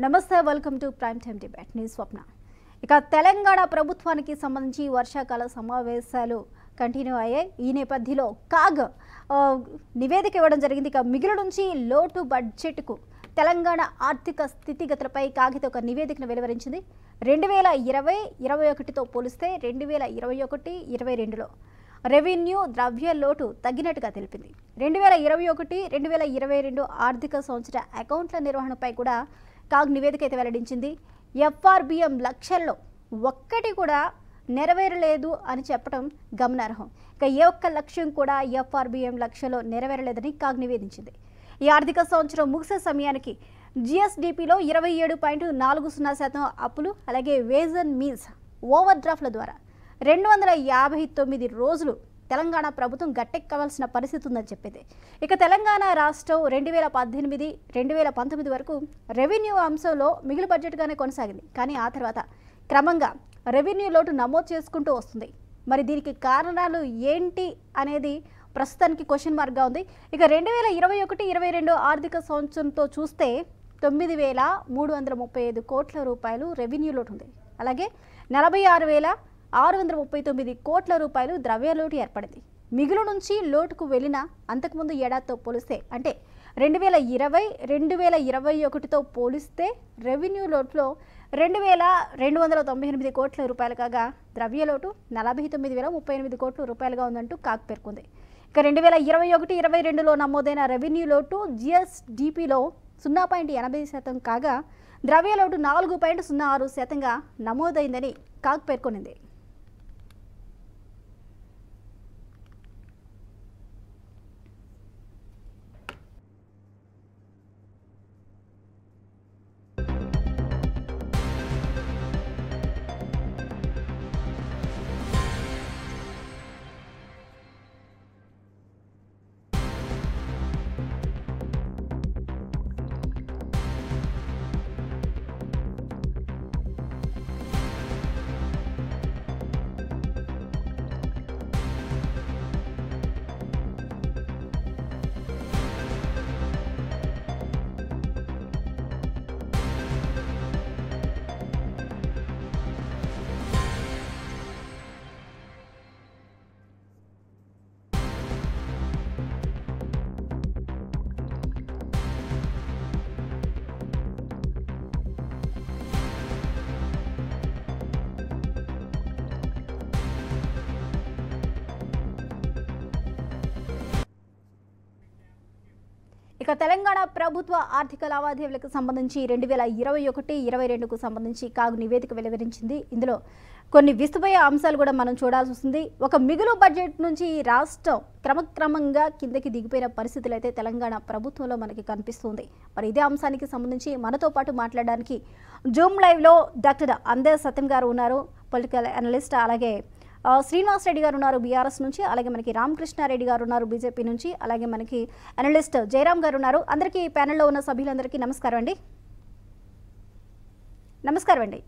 నమస్తే welcome to prime time debate నేను స్వప్న ఇక తెలంగాణ ప్రభుత్వానికి సంబంధించి వర్షాకాల సమావేశాలు కంటిన్యూ అయ్యాయి ఈ నేపథ్యంలో కాగ్ ఆ, నివేదిక ఇవ్వడం జరిగింది ఇక మిగులు నుంచి లోటు బడ్జెట్కు తెలంగాణ ఆర్థిక స్థితిగతులపై కాగిత ఒక నివేదికను వెలువరించింది రెండు వేల ఇరవై ఇరవై ఒకటితో పోలిస్తే రెండు వేల ఇరవై ఒకటి ఇరవై రెండులో రెవెన్యూ ద్రవ్య లోటు తగ్గినట్టుగా తెలిపింది రెండు వేల ఇరవై ఒకటి రెండు వేల ఇరవై రెండు ఆర్థిక సంవత్సర అకౌంట్ల నిర్వహణపై కూడా కాగ్ నివేదిక అయితే వెల్లడించింది ఎఫ్ఆర్బిఎం లక్ష్యాల్లో ఒక్కటి కూడా నెరవేరలేదు అని చెప్పడం గమనార్హం ఇక ఏ ఒక్క లక్ష్యం కూడా ఎఫ్ఆర్బిఎం లక్ష్యంలో నెరవేరలేదని కాగ్ నివేదించింది ఈ ఆర్థిక సంవత్సరం ముగిసే సమయానికి జిఎస్డిపిలో ఇరవై ఏడు పాయింట్ నాలుగు సున్నా శాతం అప్పులు అలాగే వేజ్ అండ్ మీన్స్ ఓవర్ డ్రాఫ్ట్ల ద్వారా రెండు వందల యాభై తొమ్మిది రోజులు తెలంగాణ ప్రభుత్వం గట్టెక్కవలసిన పరిస్థితి ఉందని చెప్పింది ఇక తెలంగాణ రాష్ట్రం రెండు వేల పద్దెనిమిది రెండు వేల పంతొమ్మిది వరకు రెవెన్యూ అంశంలో మిగులు బడ్జెట్గానే కొనసాగింది కానీ ఆ తర్వాత క్రమంగా రెవెన్యూ లోటు నమోదు చేసుకుంటూ వస్తుంది మరి దీనికి కారణాలు ఏంటి అనేది ప్రస్తుతానికి క్వశ్చన్ మార్క్గా ఉంది ఇక రెండు వేల ఇరవై ఒకటి ఇరవై రెండు ఆర్థిక సంవత్సరంతో చూస్తే తొమ్మిది వేల మూడు వందల ముప్పై ఐదు కోట్ల రూపాయలు రెవెన్యూ లోటు ఉంది అలాగే నలభై ఆరు వేల ఆరు వందల ముప్పై తొమ్మిది కోట్ల రూపాయలు ద్రవ్య లోటు ఏర్పడింది మిగులు నుంచి లోటుకు వెళ్ళిన అంతకుముందు ఏడాదితో పోలిస్తే అంటే రెండు వేల ఇరవై రెండు వేల ఇరవై ఒకటితో పోలిస్తే రెవెన్యూ లోటులో రెండు వేల రెండు వందల తొంభై ఎనిమిది కోట్ల రూపాయలు కాగా ద్రవ్య లోటు నలభై తొమ్మిది వేల ముప్పై ఎనిమిది కోట్ల రూపాయలుగా ఉందంటూ కాక్ పేర్కొంది ఇక రెండు వేల ఇరవై ఒకటి ఇరవై రెండులో నమోదైన రెవెన్యూ లోటు జిఎస్డిపిలో సున్నా పాయింట్ ఎనభై శాతం కాగా ద్రవ్య లోటు నాలుగు పాయింట్ సున్నా ఆరు శాతంగా నమోదైందని కాక్ పేర్కొనింది ఇక తెలంగాణ ప్రభుత్వ ఆర్థిక లావాదేవీలకు సంబంధించి రెండు వేల ఇరవై ఒకటి ఇరవై రెండుకు సంబంధించి కాగు నివేదిక వెలువరించింది ఇందులో కొన్ని విస్తుపోయే అంశాలు కూడా మనం చూడాల్సి వస్తుంది ఒక మిగులు బడ్జెట్ నుంచి ఈ రాష్ట్రం క్రమక్రమంగా కిందకి దిగిపోయిన పరిస్థితులు అయితే తెలంగాణ ప్రభుత్వంలో మనకి కనిపిస్తుంది మరి ఇదే అంశానికి సంబంధించి మనతో పాటు మాట్లాడడానికి జూమ్ లైవ్లో డాక్టర్ అందే సత్యం గారు ఉన్నారు పొలిటికల్ అనలిస్ట్ అలాగే ఆ, శ్రీనివాస్ రెడ్డి గారు ఉన్నారు బీఆర్ఎస్ నుంచి అలాగే మనకి రామకృష్ణారెడ్డి గారు ఉన్నారు బీజేపీ నుంచి అలాగే మనకి అనలిస్ట్ జయరాం గారు ఉన్నారు అందరికీ ప్యానెల్లో ఉన్న సభ్యులందరికీ నమస్కారం అండి నమస్కారం అండి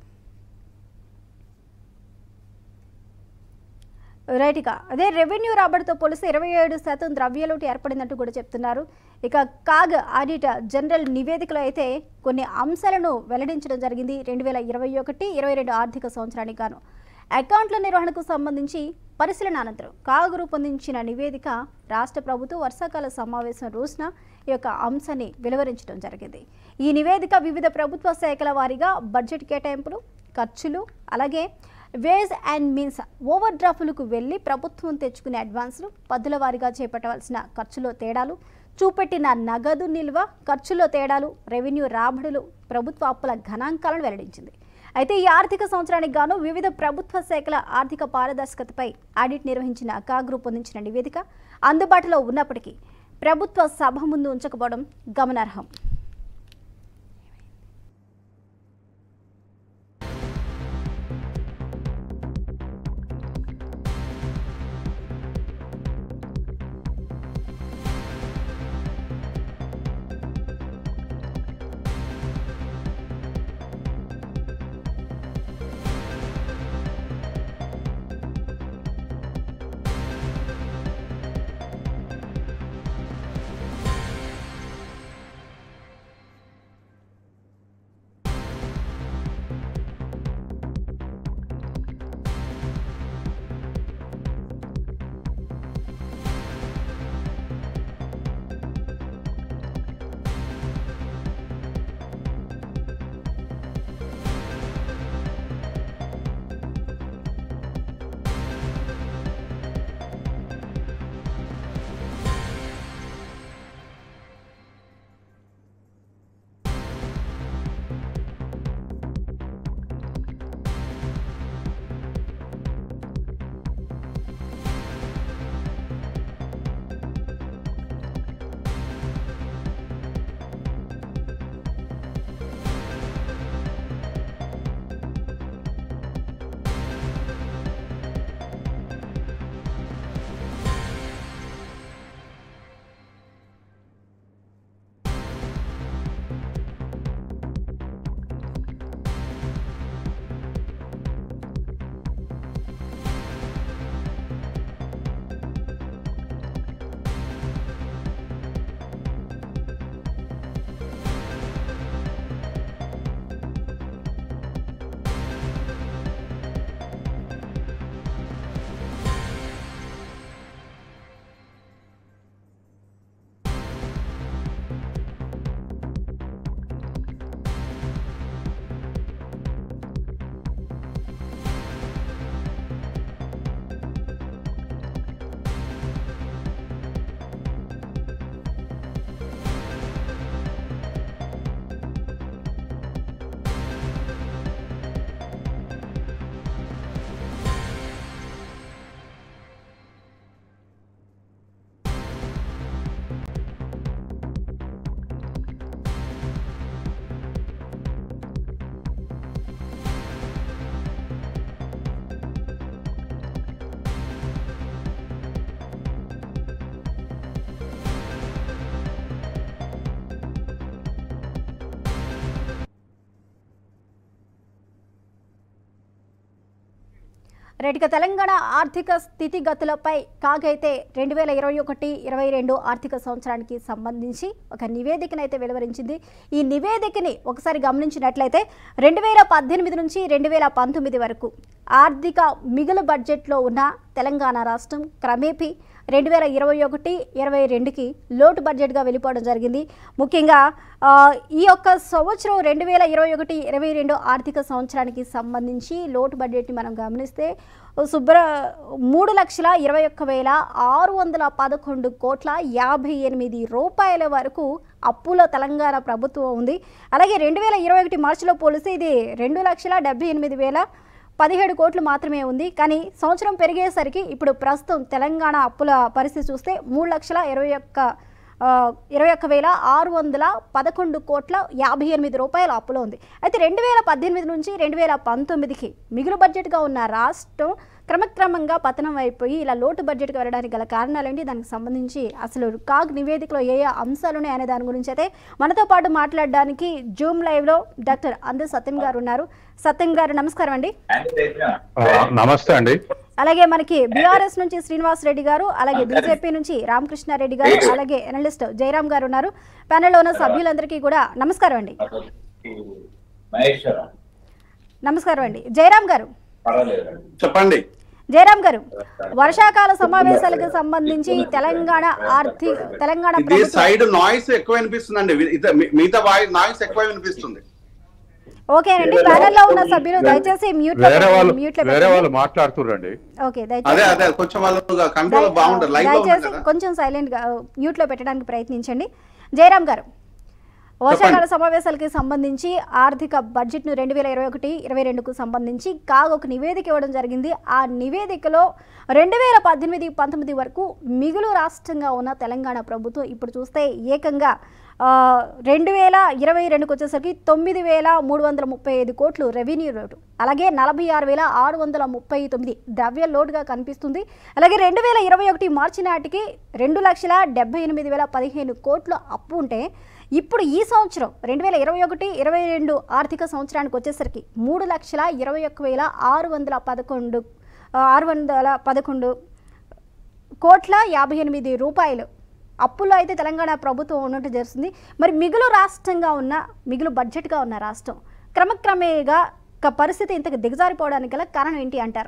రైట్ ఇక అదే రెవెన్యూ రాబడితో పోలిస్తే ఇరవై ఏడు శాతం ద్రవ్యలోటు ఏర్పడిందంటూ కూడా చెప్తున్నారు ఇక కాగ్ ఆడిట్ జనరల్ నివేదికలో అయితే కొన్ని అంశాలను వెల్లడించడం జరిగింది రెండు వేల ఇరవై ఒకటి ఇరవై రెండు ఆర్థిక సంవత్సరానికి గాను అకౌంట్ల నిర్వహణకు సంబంధించి పరిశీలన అనంతరం కాగ్ రూపొందించిన నివేదిక రాష్ట్ర ప్రభుత్వ వర్షాకాల సమావేశం రోజున ఈ యొక్క అంశాన్ని వెలువరించడం జరిగింది ఈ నివేదిక వివిధ ప్రభుత్వ శాఖల వారీగా బడ్జెట్ కేటాయింపులు ఖర్చులు అలాగే వేజ్ అండ్ మీన్స్ ఓవర్ డ్రాఫ్ట్లకు వెళ్ళి ప్రభుత్వం తెచ్చుకునే అడ్వాన్సులు పద్దుల వారీగా చేపట్టవలసిన ఖర్చులో తేడాలు చూపెట్టిన నగదు నిల్వ ఖర్చులో తేడాలు రెవెన్యూ రాబడులు ప్రభుత్వ అప్పుల గణాంకాలను వెల్లడించింది అయితే ఈ ఆర్థిక సంవత్సరానికి గాను వివిధ ప్రభుత్వ శాఖల ఆర్థిక పారదర్శకతపై ఆడిట్ నిర్వహించిన కాగ్ రూపొందించిన నివేదిక అందుబాటులో ఉన్నప్పటికీ ప్రభుత్వ సభ ముందు ఉంచకపోవడం గమనార్హం రైట్గా తెలంగాణ ఆర్థిక స్థితిగతులపై కాగైతే రెండు వేల ఇరవై ఒకటి ఇరవై రెండు ఆర్థిక సంవత్సరానికి సంబంధించి ఒక నివేదికనైతే వెలువరించింది ఈ నివేదికని ఒకసారి గమనించినట్లయితే రెండు వేల పద్దెనిమిది నుంచి రెండు వేల పంతొమ్మిది వరకు ఆర్థిక మిగులు బడ్జెట్లో ఉన్న తెలంగాణ రాష్ట్రం క్రమేపీ రెండు వేల ఇరవై ఒకటి ఇరవై రెండుకి లోటు బడ్జెట్గా వెళ్ళిపోవడం జరిగింది ముఖ్యంగా ఆ, ఈ యొక్క సంవత్సరం రెండు వేల ఇరవై ఒకటి ఇరవై రెండు ఆర్థిక సంవత్సరానికి సంబంధించి లోటు బడ్జెట్ని మనం గమనిస్తే శుభ్ర మూడు లక్షల ఇరవై ఒక్క వేల ఆరు వందల పదకొండు కోట్ల యాభై ఎనిమిది రూపాయల వరకు అప్పులో తెలంగాణ ప్రభుత్వం ఉంది అలాగే రెండు వేల ఇరవై ఒకటి మార్చిలో పోలిస్తే ఇది రెండు లక్షల డెబ్బై ఎనిమిది వేల పదిహేడు కోట్లు మాత్రమే ఉంది కానీ సంవత్సరం పెరిగేసరికి ఇప్పుడు ప్రస్తుతం తెలంగాణ అప్పుల పరిస్థితి చూస్తే మూడు లక్షల ఇరవై ఒక్క ఆ, ఇరవై ఒక్క వేల ఆరు వందల పదకొండు కోట్ల యాభై ఎనిమిది రూపాయల అప్పులో ఉంది అయితే రెండు వేల పద్దెనిమిది నుంచి రెండు వేల పంతొమ్మిదికి మిగులు బడ్జెట్గా ఉన్న రాష్ట్రం క్రమక్రమంగా పతనం అయిపోయి ఇలా లోటు బడ్జెట్కి వెళ్ళడానికి గల కారణాలేంటి దానికి సంబంధించి అసలు కాగ్ నివేదికలో ఏ ఏ అంశాలు ఉన్నాయి అనే దాని గురించి అయితే మనతో పాటు మాట్లాడడానికి జూమ్ లైవ్లో డాక్టర్ అందు సత్యం గారు ఉన్నారు సత్యం గారు నమస్కారం అండి ఆ, నమస్తే అండి అలాగే మనకి బీఆర్ఎస్ నుంచి శ్రీనివాస్ రెడ్డి గారు అలాగే బీజేపీ నుంచి రామకృష్ణారెడ్డి గారు అలాగే అనలిస్ట్ జయరామ్ గారు ఉన్నారు ప్యానెల్లో ఉన్న సభ్యులందరికీ కూడా నమస్కారం అండి మహేశ్వరం నమస్కారం అండి జయరామ్ గారు పర్వాలేదు చెప్పండి జయరామ్ గారు వర్షాకాల సమావేశాలకు సంబంధించి తెలంగాణ ఆర్థిక తెలంగాణ ఇది ప్రభుత్వం సైడ్ నాయిస్ ఎక్కువ వినిపిస్తుందండి ఇది- మీ- మిగతా వాయిస్ నాయిస్ ఎక్కువ వినిపిస్తుంది ఓకేనండి ప్యానెల్లో ఉన్న సభ్యులు దయచేసి మ్యూట్ లో వేరే వాళ్ళు మ్యూట్ లో వేరే పెట్టండి. వాళ్ళు మాట్లాడుతుర్రండి ఓకే అదే దయచేసి అదే కొంచెం వాళ్ళు కంట్రోల్ బాగుంటుంది లైన్ లో ఉంది దయచేసి కదా కొంచెం సైలెంట్ గా మ్యూట్ లో పెట్టడానికి ప్రయత్నించండి జయరామ్ గారు వర్షాకాల సమావేశాలకి సంబంధించి ఆర్థిక బడ్జెట్ను రెండు వేల ఇరవై ఒకటి ఇరవై రెండుకు సంబంధించి కాగ్ ఒక నివేదిక ఇవ్వడం జరిగింది ఆ నివేదికలో రెండు వేల పద్దెనిమిది పంతొమ్మిది వరకు మిగులు రాష్ట్రంగా ఉన్న తెలంగాణ ప్రభుత్వం ఇప్పుడు చూస్తే ఏకంగా ఆ, రెండు వేల ఇరవై రెండుకి వచ్చేసరికి తొమ్మిది వేల మూడు వందల ముప్పై ఐదు కోట్లు రెవెన్యూ లోటు అలాగే నలభై ఆరు వేల ఆరు వందల ముప్పై తొమ్మిది ద్రవ్య లోటుగా కనిపిస్తుంది అలాగే రెండు వేల ఇరవై ఒకటి మార్చి నాటికి రెండు లక్షల డెబ్బై ఎనిమిది వేల పదిహేను కోట్ల అప్పు ఉంటే ఇప్పుడు ఈ సంవత్సరం రెండు వేల ఇరవై ఒకటి ఇరవై రెండు ఆర్థిక సంవత్సరానికి వచ్చేసరికి మూడు లక్షల ఇరవై ఒక్క వేల ఆరు వందల పదకొండు ఆ, ఆరు వందల పదకొండు కోట్ల యాభై ఎనిమిది రూపాయలు అప్పుల్లో అయితే తెలంగాణ ప్రభుత్వం ఉన్నట్టు చేస్తుంది మరి మిగులు రాష్ట్రంగా ఉన్న మిగులు బడ్జెట్గా ఉన్న రాష్ట్రం క్రమక్రమేగా ఒక పరిస్థితి ఇంతకు దిగజారిపోవడానికి గల కారణం ఏంటి అంటారు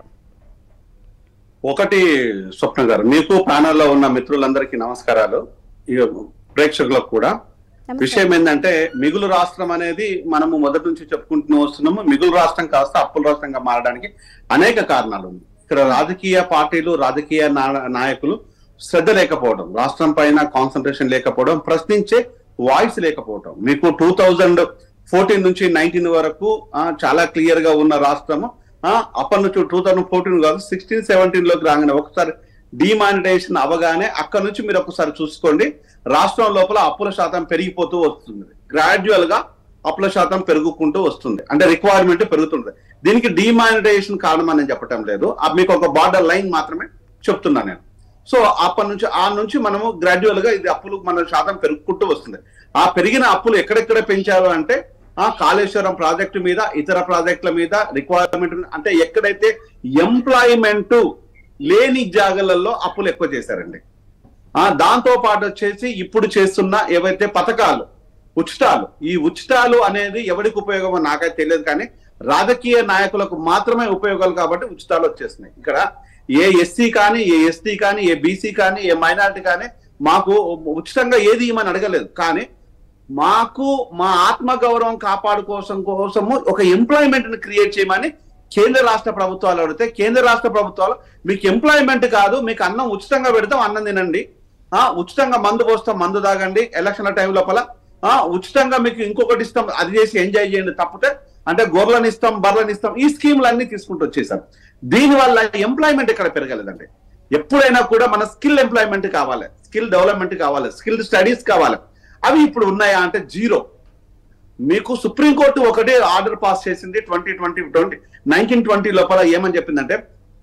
ఒకటి స్వప్న గారు మీకు ప్యానల్లో ఉన్న మిత్రులందరికీ నమస్కారాలు ఇక ప్రేక్షకులకు కూడా నమస్తే. విషయం ఏంటంటే మిగులు రాష్ట్రం అనేది మనము మొదటి నుంచి చెప్పుకుంటూ వస్తున్నాము మిగులు రాష్ట్రం కాస్త అప్పుల రాష్ట్రంగా మారడానికి అనేక కారణాలు ఉన్నాయి ఇక్కడ రాజకీయ పార్టీలు రాజకీయ నా- నాయకులు శ్రద్ధ లేకపోవడం రాష్ట్రం పైన కాన్సన్ట్రేషన్ లేకపోవడం ప్రశ్నించే వాయిస్ లేకపోవడం మీకు టూ థౌజండ్ ఫోర్టీన్ నుంచి నైన్టీన్ వరకు ఆ, చాలా క్లియర్ గా ఉన్న రాష్ట్రము ఆ, అప్పటి నుంచి టూ థౌజండ్ ఫోర్టీన్ కాదు సిక్స్టీన్ సెవెంటీన్ లోకి రాగానే ఒకసారి డిమానిటైజేషన్ అవగానే అక్కడ నుంచి మీరు ఒకసారి చూసుకోండి రాష్ట్రం లోపల అప్పుల శాతం పెరిగిపోతూ వస్తుంది గ్రాడ్యువల్ గా అప్పుల శాతం పెరుగుకుంటూ వస్తుంది అంటే రిక్వైర్మెంట్ పెరుగుతుంది దీనికి డిమానిటైజేషన్ కారణం అని నేను చెప్పటం లేదు ఆ మీకు ఒక బార్డర్ లైన్ మాత్రమే చెప్తున్నా నేను సో అప్పటి నుంచి ఆ నుంచి మనము గ్రాడ్యువల్ గా ఇది అప్పులు మన శాతం పెరుగుకుంటూ వస్తుంది ఆ పెరిగిన అప్పులు ఎక్కడెక్కడ పెంచారు అంటే ఆ కాళేశ్వరం ప్రాజెక్టు మీద ఇతర ప్రాజెక్టుల మీద రిక్వైర్మెంట్ అంటే ఎక్కడైతే ఎంప్లాయ్మెంట్ లేని జాగాలలో అప్పులు ఎక్కువ చేశారండి ఆ దాంతో పాటు వచ్చేసి ఇప్పుడు చేస్తున్న ఏవైతే పథకాలు ఉచితాలు ఈ ఉచితాలు అనేది ఎవరికి ఉపయోగమో నాకైతే తెలియదు కానీ రాజకీయ నాయకులకు మాత్రమే ఉపయోగాలు కాబట్టి ఉచితాలు వచ్చేస్తున్నాయి ఇక్కడ ఏ ఎస్సీ కానీ ఏ ఎస్టీ కానీ ఏ బీసీ కానీ ఏ మైనారిటీ కానీ మాకు ఉచితంగా ఏది ఇవ్వమని అడగలేదు కానీ మాకు మా ఆత్మ గౌరవం కాపాడుకోసం కోసము ఒక ఎంప్లాయ్మెంట్ ని క్రియేట్ చేయమని కేంద్ర రాష్ట్ర ప్రభుత్వాలు అడిగితే కేంద్ర రాష్ట్ర ప్రభుత్వాలు మీకు ఎంప్లాయ్మెంట్ కాదు మీకు అన్నం ఉచితంగా పెడతాం అన్నం తినండి ఆ ఉచితంగా మందు పోస్తాం మందు తాగండి ఎలక్షన్ల టైం లోపల ఆ ఉచితంగా మీకు ఇంకొకటి ఇస్తాం అది చేసి ఎంజాయ్ చేయండి తప్పితే అంటే గొర్రెలను ఇస్తాం బర్రెలను ఇస్తాం ఈ స్కీములు అన్ని తీసుకుంటూ వచ్చేసాం దీని వల్ల ఎంప్లాయ్మెంట్ ఇక్కడ పెరగలేదండి ఎప్పుడైనా కూడా మన స్కిల్ ఎంప్లాయ్మెంట్ కావాలి స్కిల్ డెవలప్మెంట్ కావాలి స్కిల్ స్టడీస్ కావాలి అవి ఇప్పుడు ఉన్నాయా అంటే జీరో మీకు సుప్రీంకోర్టు ఒకటే ఆర్డర్ పాస్ చేసింది twenty twenty twenty nineteen twenty లోపల ఏమని చెప్పిందంటే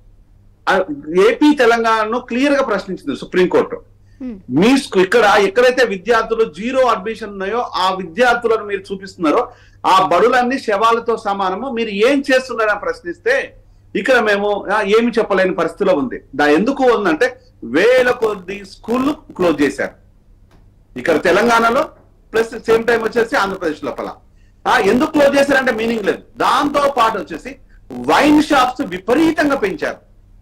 ఆ, ఏపీ తెలంగాణను క్లియర్ గా ప్రశ్నించింది సుప్రీంకోర్టు హ్మ్. మీ స్కూ- ఇక్కడ ఎక్కడైతే విద్యార్థులు జీరో అడ్మిషన్ ఉన్నాయో ఆ విద్యార్థులను మీరు చూపిస్తున్నారో ఆ బడులన్నీ శవాలతో సమానము మీరు ఏం చేస్తున్నారని ప్రశ్నిస్తే ఇక్కడ మేము ఆ, ఏమి చెప్పలేని పరిస్థితిలో ఉంది దా ఎందుకు ఉందంటే వేల కొద్ది స్కూళ్ళు క్లోజ్ చేశారు ఇక్కడ తెలంగాణలో ప్లస్ సేమ్ టైం వచ్చేసి ఆంధ్రప్రదేశ్ లోపల ఆ ఎందుకు క్లోజ్ చేశారంటే మీనింగ్ లేదు దాంతో పాటు వచ్చేసి వైన్ షాప్స్ విపరీతంగా పెంచారు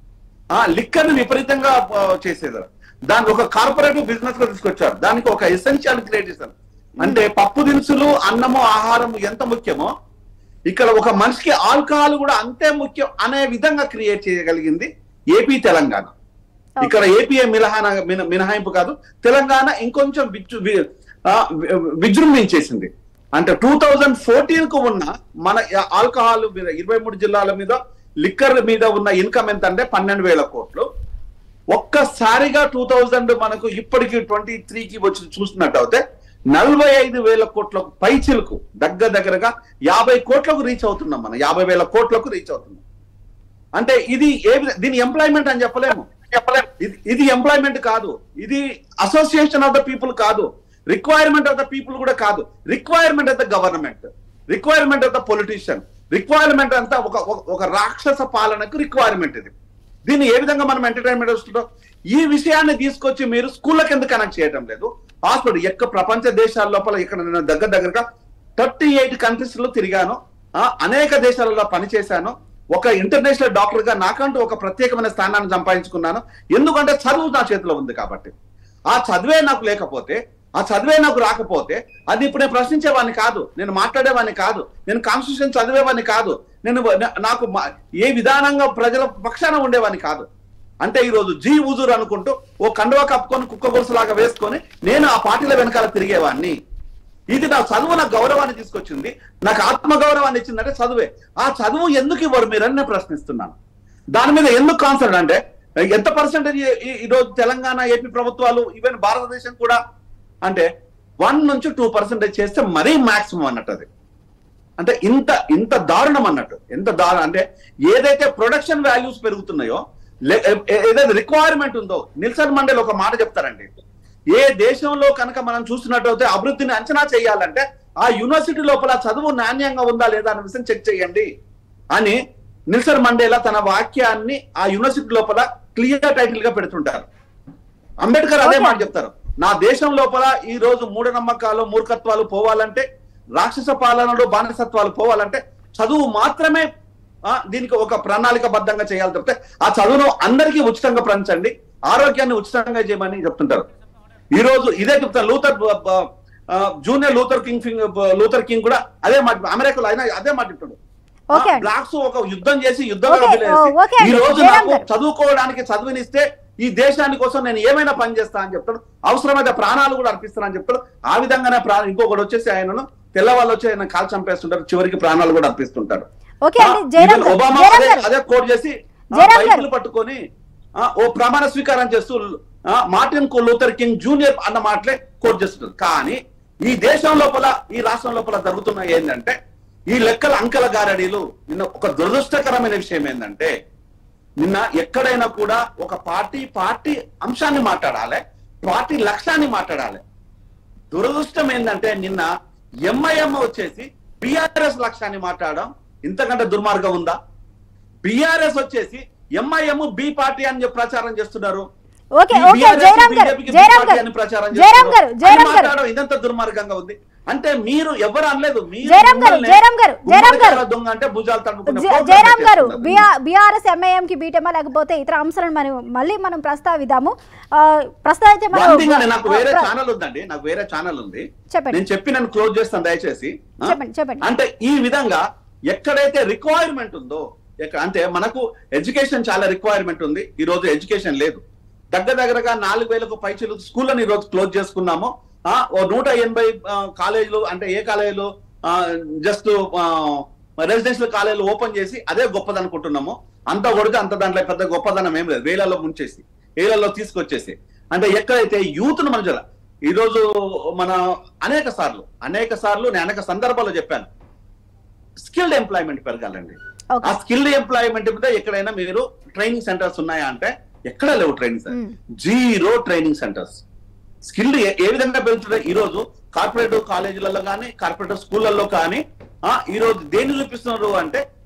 ఆ లిక్కర్ ని విపరీతంగా ఆ, చేసేదారు దానికి ఒక కార్పొరేటివ్ బిజినెస్ గా తీసుకొచ్చారు దానికి ఒక ఎసెన్షియల్ క్రియేట్ చేశారు అంటే పప్పు దినుసులు అన్నము ఆహారం ఎంత ముఖ్యమో ఇక్కడ ఒక మనిషికి ఆల్కహాల్ కూడా అంతే ముఖ్యం అనే విధంగా క్రియేట్ చేయగలిగింది ఏపీ తెలంగాణ ఇక్కడ ఏపీఏ మినహాన మిన- మినహాయింపు కాదు తెలంగాణ ఇంకొంచెం విజృ వి- ఆ, వి- విజృంభించేసింది అంటే టూ థౌజండ్ ఫోర్టీన్ కు ఉన్న మన ఆల్కహాల్ మీద ఇరవై మూడు జిల్లాల మీద లిక్కర్ మీద ఉన్న ఇన్కమ్ ఎంత అంటే పన్నెండు వేల కోట్లు ఒక్కసారిగా టూ థౌజండ్ మనకు ఇప్పటికి ట్వంటీ త్రీకి వచ్చి చూసినట్టు అయితే నలభై ఐదు వేల కోట్లకు పైచిలకు దగ్గర దగ్గరగా యాభై కోట్లకు రీచ్ అవుతున్నాం మనం యాభై వేల కోట్లకు రీచ్ అవుతున్నాం అంటే ఇది ఏ విధ- దీని ఎంప్లాయ్మెంట్ అని చెప్పలేము చెప్పలేము ఇది ఇది ఎంప్లాయ్మెంట్ కాదు ఇది అసోసియేషన్ ఆఫ్ ద పీపుల్ కాదు రిక్వైర్మెంట్ ఆఫ్ ద పీపుల్ కూడా కాదు requirement of the government requirement of the politician requirement అంతా ఒక ఒక- ఒక రాక్షస పాలనకు రిక్వైర్మెంట్ ఇది దీన్ని ఏ విధంగా మనం ఎంటర్టైన్మెంట్ వస్తుందో ఈ విషయాన్ని తీసుకొచ్చి మీరు స్కూళ్ళకి ఎందుకు కనెక్ట్ చేయడం లేదు హాస్పిటల్ ఎక్క ప్రపంచ దేశాల లోపల ఇక్కడ నేను దగ్గర దగ్గరగా థర్టీ ఎయిట్ కంట్రీస్ లో తిరిగాను ఆ, అనేక దేశాలలో పనిచేశాను ఒక ఇంటర్నేషనల్ డాక్టర్ గా నాకంటూ ఒక ప్రత్యేకమైన స్థానాన్ని సంపాదించుకున్నాను ఎందుకంటే చదువు నా చేతిలో ఉంది కాబట్టి ఆ చదివే నాకు లేకపోతే ఆ చదివే నాకు రాకపోతే అది ఇప్పుడు నేను ప్రశ్నించేవాడిని కాదు నేను మాట్లాడేవాడిని కాదు నేను కాన్స్టిట్యూషన్ చదివేవాడిని కాదు నేను నా- నాకు మా- ఏ విధానంగా ప్రజల పక్షాన ఉండేవాడిని కాదు అంటే ఈ రోజు జీ ఉజూర్ అనుకుంటూ ఓ కండువా కప్పుకొని కుక్క గొలుసులాగా వేసుకొని నేను ఆ పార్టీల వెనకాల తిరిగేవాడిని ఇది నా చదువు నాకు గౌరవాన్ని తీసుకొచ్చింది నాకు ఆత్మ గౌరవాన్ని ఇచ్చిందంటే చదువే ఆ చదువు ఎందుకు ఇవ్వరు మీరని నేను ప్రశ్నిస్తున్నాను దాని మీద ఎందుకు కాన్సర్న్ అంటే ఎంత పర్సెంటేజ్ ఈ రోజు తెలంగాణ ఏపీ ప్రభుత్వాలు ఈవెన్ భారతదేశం కూడా అంటే వన్ నుంచి టూ పర్సెంటేజ్ చేస్తే మరీ మాక్సిమం అన్నట్టు అది అంటే ఇంత ఇంత దారుణం అన్నట్టు ఎంత దారుణం అంటే ఏదైతే ప్రొడక్షన్ వాల్యూస్ పెరుగుతున్నాయో లే- ఏ- ఏదైతే రిక్వైర్మెంట్ ఉందో నిల్సన్ మండల్ ఒక మాట చెప్తారండి ఏ దేశంలో కనుక మనం చూసినట్టయితే అభివృద్ధిని అంచనా చేయాలంటే ఆ యూనివర్సిటీ లోపల చదువు నాణ్యంగా ఉందా లేదా అనే విషయం చెక్ చేయండి అని నిల్సన్ మండేలా తన వాక్యాన్ని ఆ యూనివర్సిటీ లోపల క్లియర్ టైటిల్ గా పెడుతుంటారు అంబేద్కర్ అదే Okay. మాట చెప్తారు నా దేశం లోపల ఈ రోజు మూఢనమ్మకాలు మూర్ఖత్వాలు పోవాలంటే రాక్షస పాలనలో బానిసత్వాలు పోవాలంటే చదువు మాత్రమే ఆ, దీనికి ఒక ప్రణాళికబద్ధంగా చేయాలి చెప్తే ఆ చదువును అందరికీ ఉచితంగా పంచండి ఆరోగ్యాన్ని ఉచితంగా చేయమని చెప్తుంటారు ఈ రోజు ఇదే చెప్తాను లూథర్ బ- బ- ఆ, జూనియర్ లూథర్ కింగ్ ఫింగ్ బ- లూథర్ కింగ్ కూడా అదే మాట అమెరికాలో అయినా అదే మాట చెప్తాడు ఓకే అండి. బ్లాక్స్ ఒక యుద్ధం చేసి యుద్ధంగా ఓకే, వదిలేసి ఓ, ఓకే అండి. ఈ రోజు జయరామ్ నాకు గారు. చదువుకోవడానికి చదువునిస్తే ఈ దేశాని కోసం నేను ఏమైనా పని చేస్తా అని చెప్తాడు అవసరమైతే ప్రాణాలు కూడా అర్పిస్తాను అని చెప్తాడు ఆ విధంగానే ప్రాణం ఇంకొకటి వచ్చేసి ఆయనను తెల్లవాళ్ళు వచ్చి ఆయన కాల్ చంపేస్తుంటారు చివరికి ప్రాణాలు కూడా అర్పిస్తుంటారు ఓకే అండి ఆ, జయరామ్ ఈవెన్ గారు, ఒబామా జయరామ్ అదే గారు. అదే కోట్ చేసి ఆ, జయరామ్ గారు. బైబిల్ పట్టుకొని ఆ, ఓ ప్రమాణ స్వీకారం చేస్తూ ఆ, మార్టిన్ కు లూథర్ కింగ్ జూనియర్ అన్న మాటలే కోట్ చేస్తున్నారు కానీ ఈ దేశం లోపల ఈ రాష్ట్రం లోపల జరుగుతున్న ఏంటంటే ఈ లెక్కల అంకెల గారడీలు నిన్న ఒక దురదృష్టకరమైన విషయం ఏంటంటే నిన్న ఎక్కడైనా కూడా ఒక పార్టీ పార్టీ అంశాన్ని మాట్లాడాలి పార్టీ లక్ష్యాన్ని మాట్లాడాలి దురదృష్టం ఏంటంటే నిన్న ఎంఐఎం వచ్చేసి బిఆర్ఎస్ లక్ష్యాన్ని మాట్లాడడం ఇంతకంటే దుర్మార్గం ఉందా బిఆర్ఎస్ వచ్చేసి ఎంఐఎం బి పార్టీ అని చెప్పి ప్రచారం చేస్తున్నారు ఓకే ఈ ఓకే BRS జయరామ్ గారు BJP కి జయరామ్ పార్టీ గారు అని ప్రచారం జయరామ్ చేస్తున్నారు. గారు అని జయరామ్ గారు మాట్లాడడం ఇదంతా దుర్మార్గంగా ఉంది అంటే మీరు ఎవరు అనలేదు మీరు జయరామ్ గారు, మిమ్మల్ని జయరామ్ గారు, జయరామ్ గారు. గుమ్మడికాయల దొంగ అంటే భుజాలు తడుముకునే జ- program జయరామ్ గారు చేస్తున్నారు. బీఆర్ఎస్ ఎంఐఎం కి బీటమా లేకపోతే ఇతర అంశాలను మనం మళ్ళీ మనం ప్రస్తావిద్దాము ఆ, ప్రస్తుతం అయితే మనం One thing అండి, నాకు వేరే ప్ర- ఛానల్ ఉందండి నాకు వేరే ఛానల్ ఉంది చెప్పండి నేను చెప్పి నన్ను క్లోజ్ చేస్తాను దయచేసి ఆ? చెప్పండి చెప్పండి అంటే ఈ విధంగా ఎక్కడైతే రిక్వైర్మెంట్ ఉందో ఎక్క- అంటే మనకు ఎడ్యుకేషన్ చాలా రిక్వైర్మెంట్ ఉంది ఈ రోజు ఎడ్యుకేషన్ లేదు దగ్గర దగ్గరగా నాలుగు వేలకు పైచలు స్కూళ్ళని ఈ రోజు క్లోజ్ చేసుకున్నాము ఆ, ఓ నూట ఎనభై ఆ, కాలేజీలు అంటే ఏ కాలేజీలు జస్ట్ రెసిడెన్షియల్ కాలేజీలు ఓపెన్ చేసి అదే గొప్పది అనుకుంటున్నాము అంత కొడితే అంత దాంట్లో పెద్ద గొప్పదనం ఏం లేదు వేలలో ముంచేసి వేలలో తీసుకొచ్చేసి అంటే ఎక్కడైతే యూత్ ను మనుషుల ఈ రోజు మన అనేక సార్లు అనేక సార్లు నేను అనేక సందర్భాల్లో చెప్పాను స్కిల్డ్ ఎంప్లాయ్మెంట్ పెరగాలండి ఆ ఓకే స్కిల్డ్ ఎంప్లాయ్మెంట్ మీద ఎక్కడైనా మీరు ట్రైనింగ్ సెంటర్స్ ఉన్నాయా అంటే ఎక్కడ లేవు training hmm. Zero training centres skilled ఏ విధంగా పెరుగుతున్నాయి ఈ రోజు కార్పొరేట్ కాలేజీలలో కానీ కార్పొరేట్ స్కూళ్ళల్లో కానీ ఆ ఈ రోజు దేన్ని చూపిస్తున్నారు అంటే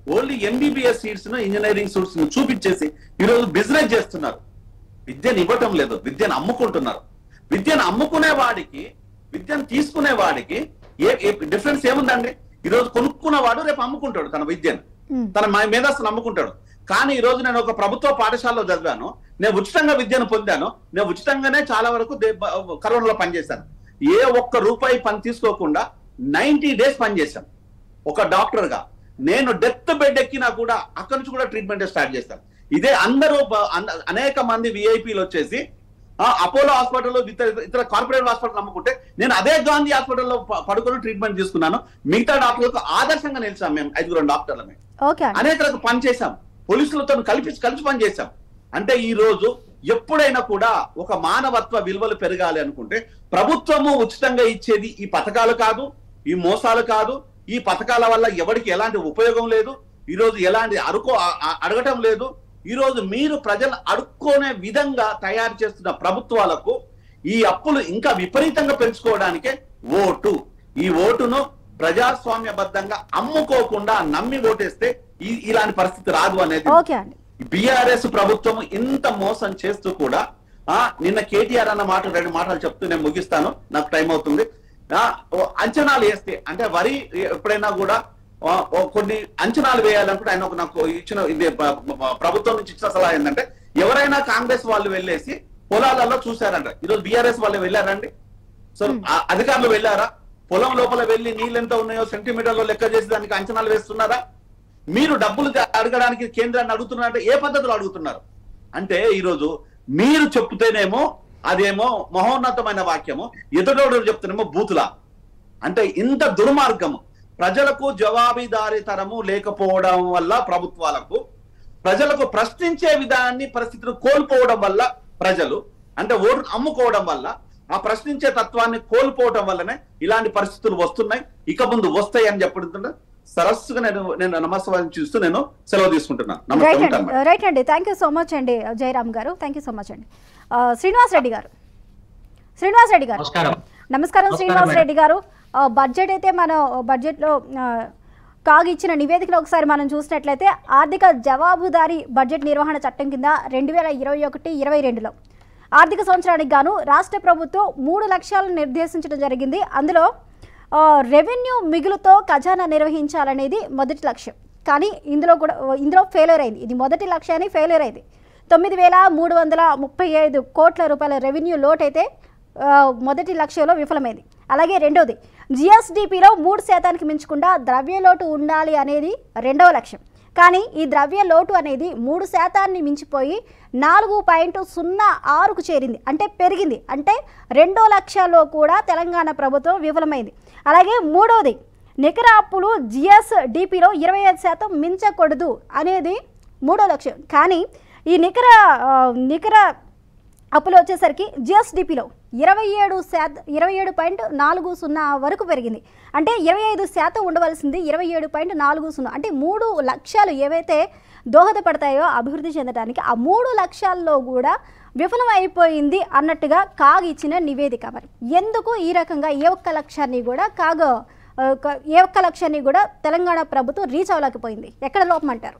ఓన్లీ ఎంబీబీఎస్ సీట్స్ ను ఇంజనీరింగ్ సీట్స్ ను చూపించేసి ఈ రోజు బిజినెస్ చేస్తున్నారు విద్యను ఇవ్వటం లేదు విద్యను అమ్ముకుంటున్నారు విద్యను అమ్ముకునే వాడికి విద్యను తీసుకునే వాడికి ఏ డిఫరెన్స్ ఏముందండి ఈ రోజు కొనుక్కున్నవాడు రేపు అమ్ముకుంటాడు తన విద్యను ఉమ్, తన మా మేధస్సును నమ్ముకుంటాడు కానీ ఈ రోజు నేను ఒక ప్రభుత్వ పాఠశాలలో చదివాను నేను ఉచితంగా విద్యను పొందాను నేను ఉచితంగానే చాలా వరకు దే- బ- కరోనాలో పనిచేశాను ఏ ఒక్క రూపాయి పని తీసుకోకుండా నైన్టీ డేస్ పనిచేశాను ఒక డాక్టర్ గా నేను డెత్ బెడ్ ఎక్కినా కూడా అక్కడి నుంచి కూడా ట్రీట్మెంట్ స్టార్ట్ చేస్తాను ఇదే అందరూ బ- అన- అనేక మంది విఐపీలు వచ్చేసి ఆ, అపోలో హాస్పిటల్ ఇతర ఇతర కార్పొరేట్ హాస్పిటల్ నమ్ముకుంటే నేను అదే గాంధీ హాస్పిటల్లో ప- పడుకొని ట్రీట్మెంట్ తీసుకున్నాను మిగతా డాక్టర్లకు ఆదర్శంగా నిలిచాం మేము ఐదుగురు డాక్టర్లమే ఓకే అండి అనేక రకాల పని చేశాం పోలీసులతో కలిపి కలిసి పని చేశాం అంటే ఈ రోజు ఎప్పుడైనా కూడా ఒక మానవత్వ విలువలు పెరగాలి అనుకుంటే ప్రభుత్వము ఉచితంగా ఇచ్చేది ఈ పథకాలు కాదు ఈ మోసాలు కాదు ఈ పథకాల వల్ల ఎవరికి ఎలాంటి ఉపయోగం లేదు ఈ రోజు ఎలాంటి అడుకో అ- అ- అడగటం లేదు ఈ రోజు మీరు ప్రజలు అడుక్కునే విధంగా తయారు చేస్తున్న ప్రభుత్వాలకు ఈ అప్పులు ఇంకా విపరీతంగా పెంచుకోవడానికే ఓటు ఈ ఓటును ప్రజాస్వామ్యబద్ధంగా అమ్ముకోకుండా నమ్మి ఓటేస్తే ఈ- ఇలాంటి పరిస్థితి రాదు అనేది ఓకే అండి బిఆర్ఎస్ ప్రభుత్వం ఇంత మోసం చేస్తూ కూడా ఆ నిన్న కేటీఆర్ అన్న మాట రెండు మాటలు చెప్తూ నేను ముగిస్తాను నాకు టైం అవుతుంది ఆ ఓ అంచనాలు వేస్తే అంటే వరి ఎప్పుడైనా కూడా ఆ, ఓ కొన్ని అంచనాలు వేయాలనుకుంటే ఆయన ఒక నాకు ఇచ్చిన ఇది ప- ప- ప్రభుత్వం నుంచి ఇచ్చిన సలహా ఏంటంటే ఎవరైనా కాంగ్రెస్ వాళ్ళు వెళ్ళేసి పొలాలలో చూశారంట ఈరోజు బీఆర్ఎస్ వాళ్ళు వెళ్ళారండి సో ఆ అధికారులు వెళ్ళారా పొలం లోపల వెళ్ళి నీళ్ళు ఎంత ఉన్నాయో సెంటీమీటర్లో లెక్క చేసి దానికి అంచనాలు వేస్తున్నారా మీరు డబ్బులు ద- అడగడానికి కేంద్రాన్ని అడుగుతున్నారంటే ఏ పద్ధతిలో అడుగుతున్నారు అంటే ఈరోజు మీరు చెప్తేనేమో అదేమో మహోన్నతమైన వాక్యము ఎదుటోడు చెప్తేనేమో బూతులా అంటే ఇంత దుర్మార్గము ప్రజలకు జవాబుదారీతనము లేకపోవడం వల్ల ప్రభుత్వాలకు ప్రజలకు ప్రశ్నించే విధానాన్ని పరిస్థితిని కోల్పోవడం వల్ల ప్రజలు అంటే ఓటు అమ్ముకోవడం వల్ల ఆ ప్రశ్నించే తత్వాన్ని కోల్పోవడం వల్లనే ఇలాంటి పరిస్థితులు వస్తున్నాయి ఇక ముందు వస్తాయి అని చెప్పడం సరస్సుగా నేను నేను నమస్కారం చూస్తూ నేను సెలవు తీసుకుంటున్నాను నమస్తే రైట్ ఉంటాను అండి రైట్ అండి థ్యాంక్ యూ సో మచ్ అండి జయరామ్ గారు థ్యాంక్ యూ సో మచ్ అండి ఆ, శ్రీనివాస్ రెడ్డి గారు శ్రీనివాస్ రెడ్డి గారు నమస్కారం నమస్కారం నమస్కారం శ్రీనివాస్ మేడం. రెడ్డి గారు ఆ, బడ్జెట్ అయితే మన బడ్జెట్లో ఆ, కాగ్ ఇచ్చిన నివేదికలో ఒకసారి మనం చూసినట్లయితే ఆర్థిక జవాబుదారీ బడ్జెట్ నిర్వహణ చట్టం కింద రెండు వేల ఇరవై ఒకటి ఇరవై రెండులో ఆర్థిక సంవత్సరానికి గాను రాష్ట్ర ప్రభుత్వం మూడు లక్ష్యాలను నిర్దేశించడం జరిగింది అందులో ఆ, రెవెన్యూ మిగులుతో ఖజానా నిర్వహించాలనేది మొదటి లక్ష్యం కానీ ఇందులో కూడా ఇందులో ఫెయిల్యూర్ అయింది ఇది మొదటి లక్ష్యాన్ని ఫెయిల్యూర్ అయింది తొమ్మిది వేల మూడు వందల ముప్పై ఐదు కోట్ల రూపాయల రెవెన్యూ లోట్ అయితే ఆ, మొదటి లక్ష్యంలో విఫలమైంది అలాగే రెండోది జిఎస్డిపిలో మూడు శాతానికి మించకుండా ద్రవ్య లోటు ఉండాలి అనేది రెండవ లక్ష్యం కానీ ఈ ద్రవ్య లోటు అనేది మూడు శాతాన్ని మించిపోయి నాలుగు పాయింట్ సున్నా ఆరుకు చేరింది అంటే పెరిగింది అంటే రెండో లక్ష్యాల్లో కూడా తెలంగాణ ప్రభుత్వం విఫలమైంది అలాగే మూడోది నికర అప్పులు జిఎస్డిపిలో ఇరవై ఐదు శాతం మించకూడదు అనేది మూడో లక్ష్యం కానీ ఈ నికర ఆ, నికర అప్పులు వచ్చేసరికి జిఎస్డిపిలో ఇరవై ఏడు శాతం ఇరవై ఏడు పాయింట్ నాలుగు సున్నా వరకు పెరిగింది అంటే ఇరవై ఐదు శాతం ఉండవలసింది ఇరవై ఏడు పాయింట్ నాలుగు సున్నా అంటే మూడు లక్ష్యాలు ఏవైతే దోహదపడతాయో అభివృద్ధి చెందడానికి ఆ మూడు లక్ష్యాల్లో కూడా విఫలం అయిపోయింది అన్నట్టుగా కాగ్ ఇచ్చిన నివేదిక మరి ఎందుకు ఈ రకంగా ఏ ఒక్క లక్ష్యాన్ని కూడా కాగ్ ఆ, క- ఏ ఒక్క లక్ష్యాన్ని కూడా తెలంగాణ ప్రభుత్వం రీచ్ అవ్వలేకపోయింది ఎక్కడ లోపం అంటారు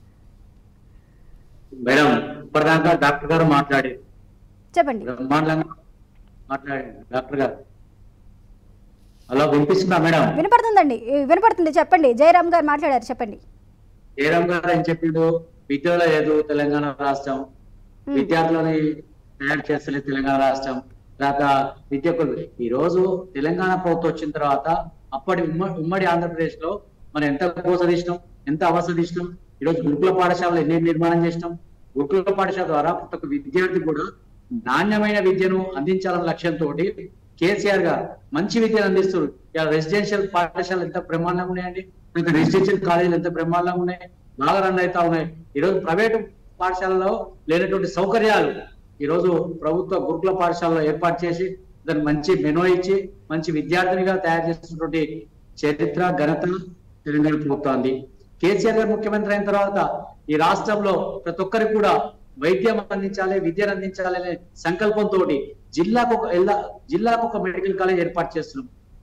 మేడం ఇప్పటిదాకా డాక్టర్ గారు మాట్లాడి చెప్పండి బ్రహ్మాండంగా మాట్లాడి డాక్టర్ గారు హలో వినిపిస్తుందా మేడం వినపడుతుందండి ఏ, వినపడుతుంది చెప్పండి జయరామ్ గారు మాట్లాడారు చెప్పండి జయరామ్ గారు ఏం చెప్పిండు విద్యలో లేదు తెలంగాణ రాష్ట్రం Hmm. విద్యార్థులని తయారు చేస్తలేదు తెలంగాణ రాష్ట్రం తర్వాత విద్యకు ఈ రోజు తెలంగాణ ప్రభుత్వం వచ్చిన తర్వాత అప్పటి ఉమ్మ- ఉమ్మడి ఆంధ్రప్రదేశ్ లో మనం ఎంత కోసదిష్టం ఎంత అవసదిష్టం ఈ రోజు గురుకుల పాఠశాలలు ఎన్ని నిర్మాణం చేసినాం గురుకుల పాఠశాల ద్వారా ప్రతి ఒక్క విద్యార్థి కూడా నాణ్యమైన విద్యను అందించాలన్న లక్ష్యంతో కేసీఆర్ గారు మంచి విద్యను అందిస్తారు ఇలా రెసిడెన్షియల్ పాఠశాలలు ఎంత బ్రహ్మాండంగా ఉన్నాయండి ఇంకా రెసిడెన్షియల్ కాలేజీలు ఎంత బ్రహ్మాండంగా ఉన్నాయి బాగా రన్ అవుతా ఉన్నాయి ఈ రోజు ప్రైవేటు పాఠశాలలో లేనటువంటి సౌకర్యాలు ఈ రోజు ప్రభుత్వ గురుకుల పాఠశాలలో ఏర్పాటు చేసి దానికి మంచి మెనో ఇచ్చి మంచి విద్యార్థినిగా తయారు చేసినటువంటి చరిత్ర ఘనత తెలంగాణ ప్రభుత్వాన్ని కేసీఆర్ గారు ముఖ్యమంత్రి అయిన తర్వాత ఈ రాష్ట్రంలో ప్రతి ఒక్కరికి కూడా వైద్యం అందించాలి విద్యను అందించాలి అనే సంకల్పంతో జిల్లాకు ఒక ఎల్లా- జిల్లాకు ఒక మెడికల్ కాలేజ్ ఏర్పాటు చేస్తున్నాం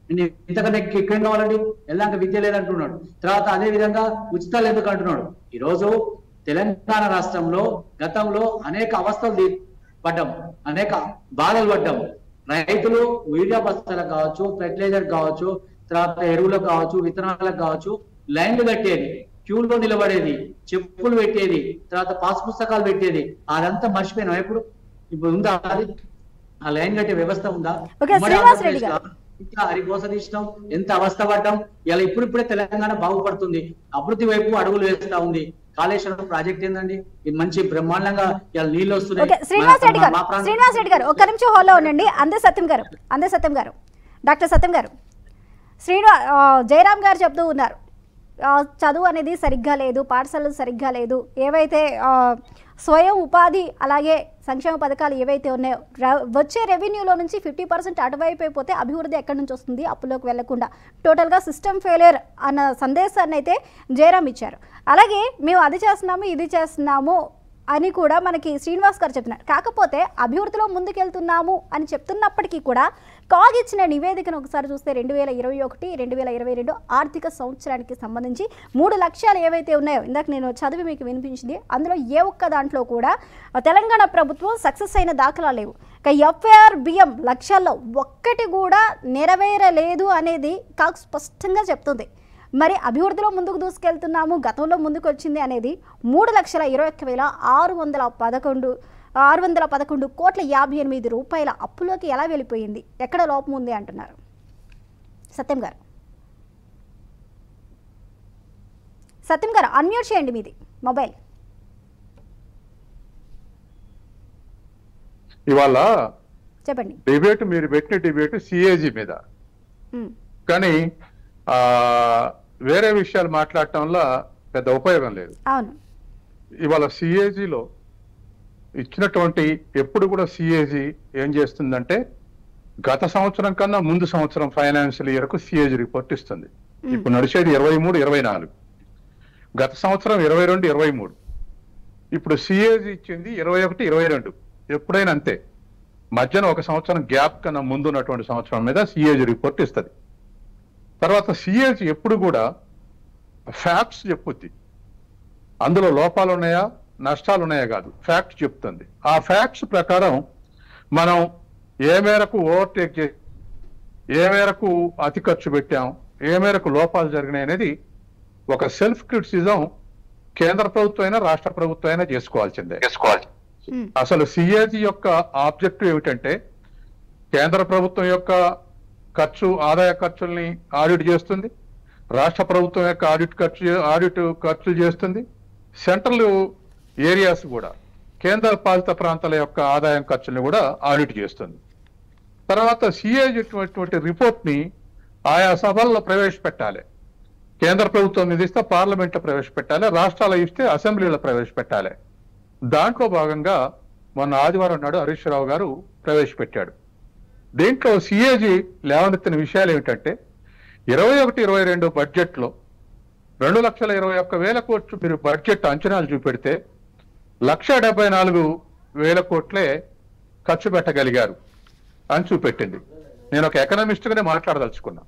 నేను ఇంతకన్నా ఎక్కువ ఎక్కువ ఏం కావాలండి వెళ్ళాక విద్య లేదంటున్నాడు తర్వాత అదే విధంగా ఉచితాలు ఎందుకు అంటున్నాడు ఈ రోజు తెలంగాణ రాష్ట్రంలో గతంలో అనేక అవస్థలు తీ- పడ్డాం అనేక బాధలు పడ్డాం రైతులు యూరియా బస్తాలకు కావచ్చు ఫెర్టిలైజర్ కావచ్చు తర్వాత ఎరువులకు కావచ్చు విత్తనాలకు కావచ్చు లైన్లు కట్టేది క్యూలో నిలబడేది చెప్పులు పెట్టేది తర్వాత పాస్ పుస్తకాలు పెట్టేది అదంతా మర్చిపోయినాం ఎప్పుడు ఇప్పుడు ఉందా అది ఆ లైన్ కట్టే వ్యవస్థ ఉందా ఓకే, ఉమ్మడి శ్రీనివాస్ రెడ్డి గారు. ఆంధ్రప్రదేశ్లో ఇంకా హరిఘోషదిష్టం ఎంత అవస్థ పడ్డాం ఇలా ఇప్పుడిప్పుడే తెలంగాణ బాగుపడుతుంది అభివృద్ధి వైపు అడుగులు వేస్తా ఉంది కాళేశ్వరం ప్రాజెక్ట్ ఏందండి ఇది మంచి బ్రహ్మాండంగా ఇలా నీళ్ళు వస్తున్నాయి ఓకే శ్రీనివాస్ రెడ్డి మా- గారు మా ప్రాంతం- శ్రీనివాస్ రెడ్డి గారు ఒక్క నిమిషం హాల్లో ఉండండి అందే సత్యం గారు అందే సత్యం గారు డాక్టర్ సత్యం గారు శ్రీనివా ఆ, జయరామ్ గారు చెప్తూ ఉన్నారు ఆ, చదువు అనేది సరిగ్గా లేదు పాఠశాలలు సరిగ్గా లేదు ఏవైతే ఆ, స్వయం ఉపాధి అలాగే సంక్షేమ పథకాలు ఏవైతే ఉన్నాయో ర- వచ్చే రెవెన్యూలో నుంచి ఫిఫ్టీ పర్సెంట్ అటువైపు అయిపోతే అభివృద్ధి ఎక్కడి నుంచి వస్తుంది అప్పులోకి వెళ్లకుండా టోటల్గా సిస్టమ్ ఫెయిలియర్ అన్న సందేశాన్ని అయితే జయరామ్ ఇచ్చారు అలాగే మేము అది చేస్తున్నాము ఇది చేస్తున్నాము అని కూడా మనకి శ్రీనివాస్ గారు చెప్తున్నారు కాకపోతే అభివృద్ధిలో ముందుకెళ్తున్నాము అని చెప్తున్నప్పటికీ కూడా కాగ్ ఇచ్చిన నివేదికను ఒకసారి చూస్తే రెండు వేల ఇరవై ఒకటి రెండు వేల ఇరవై రెండు ఆర్థిక సంవత్సరానికి సంబంధించి మూడు లక్ష్యాలు ఏవైతే ఉన్నాయో ఇందాక నేను చదివి మీకు వినిపించింది అందులో ఏ ఒక్క దాంట్లో కూడా తెలంగాణ ప్రభుత్వం సక్సెస్ అయిన దాఖలా లేవు ఇక ఎఫ్ఐఆర్ బిఎం లక్ష్యాల్లో ఒక్కటి కూడా నెరవేరలేదు అనేది కాగ్ స్పష్టంగా చెప్తుంది మరి అభివృద్ధిలో ముందుకు దూసుకెళ్తున్నాము గతంలో ముందుకు వచ్చింది అనేది మూడు లక్షల ఇరవై ఒక్క వేల ఆరు వందల పదకొండు ఆరు వందల పదకొండు కోట్ల యాభై ఎనిమిది రూపాయల అప్పులోకి ఎలా వెళ్ళిపోయింది ఎక్కడ లోపం ఉంది అంటున్నారు సత్యం గారు సత్యం గారు అన్మ్యూట్ చేయండి మీది మొబైల్ ఇవాళ చెప్పండి డిబేట్ మీరు పెట్టిన డిబేట్ సిఏజీ మీద ఉమ్, కానీ ఆ వేరే విషయాలు మాట్లాడటం వల్ల పెద్ద ఉపయోగం లేదు అవును ఇవాళ సిఏజీలో ఇచ్చినటువంటి ఎప్పుడు కూడా సిఏజీ ఏం చేస్తుందంటే గత సంవత్సరం కన్నా ముందు సంవత్సరం ఫైనాన్షియల్ ఇయర్ కు సిఏజీ రిపోర్ట్ ఇస్తుంది ఇప్పుడు నడిచేది ఇరవై మూడు ఇరవై నాలుగు గత సంవత్సరం ఇరవై రెండు ఇరవై మూడు ఇప్పుడు సిఏజీ ఇచ్చింది ఇరవై ఒకటి ఇరవై రెండు ఎప్పుడైనా అంతే మధ్యన ఒక సంవత్సరం గ్యాప్ కన్నా ముందు ఉన్నటువంటి సంవత్సరం మీద సిఏజీ రిపోర్ట్ ఇస్తుంది తర్వాత సిఏజీ ఎప్పుడు కూడా ఫ్యాక్ట్స్ చెప్పుద్ది అందులో లోపాలు ఉన్నాయా నష్టాలు ఉన్నాయా కాదు ఫ్యాక్ట్స్ చెప్తుంది ఆ ఫ్యాక్ట్స్ ప్రకారం మనం ఏ మేరకు ఓవర్టేక్ చే ఏ మేరకు అతి ఖర్చు పెట్టాం ఏ మేరకు లోపాలు జరిగినాయి అనేది ఒక సెల్ఫ్ క్రిటిసిజం కేంద్ర ప్రభుత్వం అయినా రాష్ట్ర ప్రభుత్వం అయినా చేసుకోవాల్సిందే చేసుకోవాలి ఉమ్, అసలు సిఏజీ యొక్క ఆబ్జెక్టివ్ ఏమిటంటే కేంద్ర ప్రభుత్వం యొక్క ఖర్చు ఆదాయ ఖర్చుల్ని ఆడిట్ చేస్తుంది రాష్ట్ర ప్రభుత్వం యొక్క ఆడిట్ ఖర్చు ఆడిట్ ఖర్చులు చేస్తుంది సెంట్రల్ ఏరియాస్ కూడా కేంద్ర పాలిత ప్రాంతాల యొక్క ఆదాయం ఖర్చుల్ని కూడా ఆడిట్ చేస్తుంది తర్వాత సిఏజీ రిపోర్ట్ ని ఆయా సభల్లో ప్రవేశపెట్టాలి కేంద్ర ప్రభుత్వం నిధిస్తే పార్లమెంట్లో ప్రవేశపెట్టాలి రాష్ట్రాలు ఇస్తే అసెంబ్లీలో ప్రవేశపెట్టాలి దాంట్లో భాగంగా మొన్న ఆదివారం నాడు హరీష్ రావు గారు ప్రవేశపెట్టాడు దీంట్లో సిఏజీ లేవనెత్తిన విషయాలు ఏమిటంటే ఇరవై ఒకటి ఇరవై రెండు బడ్జెట్లో రెండు లక్షల ఇరవై ఒక్క వేల కోట్లు మీరు బడ్జెట్ అంచనాలు చూపెడితే లక్ష డెబ్బై నాలుగు వేల కోట్లే ఖర్చు పెట్టగలిగారు అని చూపెట్టింది నేను ఒక ఎకనామిస్ట్ గానే మాట్లాడదలుచుకున్నా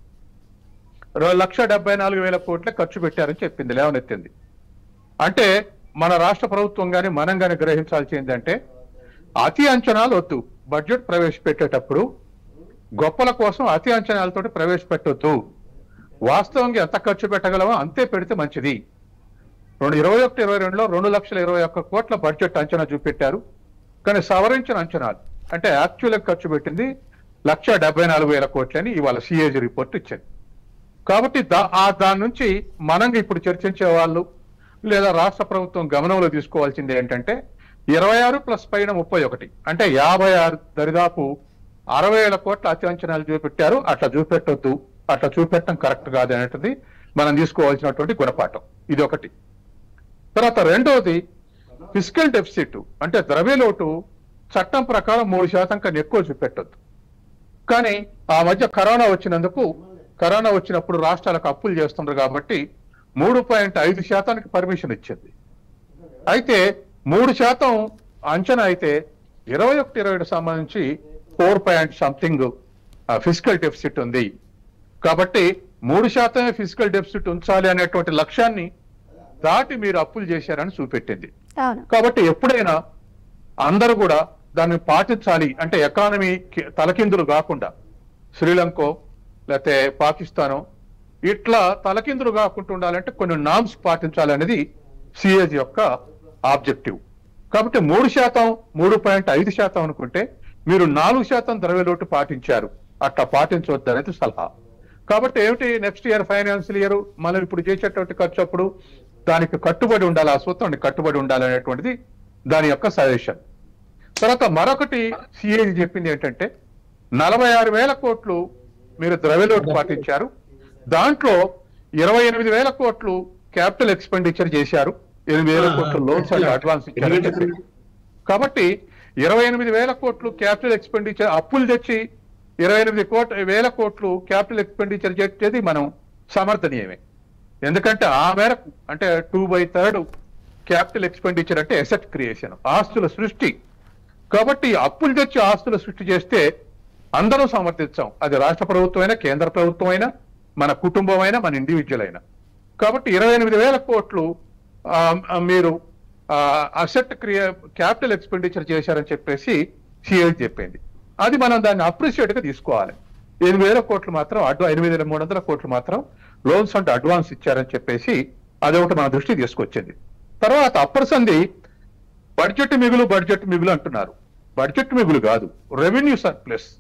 రెండు లక్ష డెబ్బై నాలుగు వేల కోట్లే ఖర్చు పెట్టారని చెప్పింది లేవనెత్తింది అంటే మన రాష్ట్ర ప్రభుత్వం కానీ మనం కానీ గ్రహించాల్సి ఏంటంటే అతి అంచనాలు వద్దు బడ్జెట్ ప్రవేశపెట్టేటప్పుడు గొప్పల కోసం అతి అంచనాలతోటి ప్రవేశపెట్టొద్దు వాస్తవంగా ఎంత ఖర్చు పెట్టగలమో అంతే పెడితే మంచిది రెండు ఇరవై ఒకటి ఇరవై రెండులో రెండు లక్షల ఇరవై ఒక్క కోట్ల బడ్జెట్ అంచనా చూపెట్టారు కానీ సవరించిన అంచనాలు అంటే యాక్చువల్ ఖర్చు పెట్టింది లక్ష డెబ్బై నాలుగు వేల కోట్లని ఇవాళ సిఏజీ రిపోర్ట్ ఇచ్చింది కాబట్టి దా ఆ దాని నుంచి మనం ఇప్పుడు చర్చించే వాళ్ళు లేదా రాష్ట్ర ప్రభుత్వం గమనంలో తీసుకోవాల్సింది ఏంటంటే ఇరవై ఆరు ప్లస్ పైన ముప్పై ఒకటి అంటే యాభై ఆరు దరిదాపు అరవై వేల కోట్ల అతి అంచనాలు చూపెట్టారు అట్లా చూపెట్టొద్దు అట్లా చూపెట్టడం కరెక్ట్ కాదు అనేటిది మనం తీసుకోవాల్సినటువంటి గుణపాఠం ఇది ఒకటి తర్వాత రెండోది ఫిజికల్ డెఫిసిట్ అంటే ద్రవ్యలోటు చట్టం ప్రకారం మూడు శాతం కన్నా ఎక్కువ చూపెట్టొద్దు కానీ ఆ మధ్య కరోనా వచ్చినందుకు కరోనా వచ్చినప్పుడు రాష్ట్రాలకు అప్పులు చేస్తున్నారు కాబట్టి మూడు పాయింట్ ఐదు శాతానికి పర్మిషన్ ఇచ్చింది అయితే మూడు శాతం అంచనా అయితే ఇరవై ఒకటి ఇరవై సంబంధించి four point something physical deficit ఉంది కాబట్టి మూడు శాతమే ఫిజికల్ డెఫిసిట్ ఉంచాలి అనేటువంటి లక్ష్యాన్ని దాటి మీరు అప్పులు చేశారని చూపెట్టింది అవును కాబట్టి ఎప్పుడైనా అందరూ కూడా దాన్ని పాటించాలి అంటే ఎకానమీ కి- తలకిందులు కాకుండా శ్రీలంకో లేకపోతే పాకిస్తానో ఇట్లా తలకిందులు కాకుండా ఉండాలంటే కొన్ని నామ్స్ పాటించాలనేది సిఏజీ యొక్క ఆబ్జెక్టివ్ కాబట్టి మూడు శాతం మూడు పాయింట్ ఐదు శాతం అనుకుంటే మీరు నాలుగు శాతం ద్రవ్యలోటు పాటించారు అట్లా పాటించవద్దు అనేది సలహా కాబట్టి ఏమిటి నెక్స్ట్ ఇయర్ ఫైనాన్షియల్ ఇయర్ మనం ఇప్పుడు చేసేటువంటి ఖర్చు అప్పుడు దానికి కట్టుబడి ఉండాలి ఆ సూత్రానికి కట్టుబడి ఉండాలి అనేటువంటిది దాని యొక్క సజెషన్ తర్వాత మరొకటి సిఏజీ చెప్పింది ఏంటంటే నలభై ఆరు వేల కోట్లు మీరు ద్రవ్యలోటు పాటించారు దాంట్లో ఇరవై ఎనిమిది వేల కోట్లు క్యాపిటల్ ఎక్స్పెండిచర్ చేశారు ఎనిమిది వేల కోట్లు లోన్స్ అండ్ అడ్వాన్స్ ఇచ్చారు కాబట్టి ఇరవై ఎనిమిది వేల కోట్లు క్యాపిటల్ ఎక్స్పెండిచర్ అప్పులు తెచ్చి ఇరవై ఎనిమిది కోట్ల వేల కోట్లు క్యాపిటల్ ఎక్స్పెండిచర్ చేసేది మనం సమర్థనీయమే ఎందుకంటే ఆ మేరకు అంటే two by third capital expenditure అంటే ఎసెట్ క్రియేషన్ ఆస్తుల సృష్టి కాబట్టి అప్పులు తెచ్చి ఆస్తుల సృష్టి చేస్తే అందరూ సమర్థించాం అది రాష్ట్ర ప్రభుత్వం అయినా కేంద్ర ప్రభుత్వం అయినా మన కుటుంబం అయినా మన ఇండివిజువల్ అయినా కాబట్టి ఇరవై ఎనిమిది వేల కోట్లు ఆ, ఆ, మీరు అసెట్ క్రియ క్యాపిటల్ ఎక్స్పెండిచర్ చేశారని చెప్పేసి సిఐ చెప్పింది అది మనం దాన్ని అప్రిషియేట్ గా తీసుకోవాలి ఎనిమిది వేల కోట్లు మాత్రం అడ్వా ఎనిమిది వేల మూడు వందల కోట్లు మాత్రం లోన్స్ అంటే అడ్వాన్స్ ఇచ్చారని చెప్పేసి అదొకటి మన దృష్టికి తీసుకొచ్చింది తర్వాత అప్పర్ సంది బడ్జెట్ మిగులు బడ్జెట్ మిగులు అంటున్నారు బడ్జెట్ మిగులు కాదు రెవెన్యూ సర్ప్లస్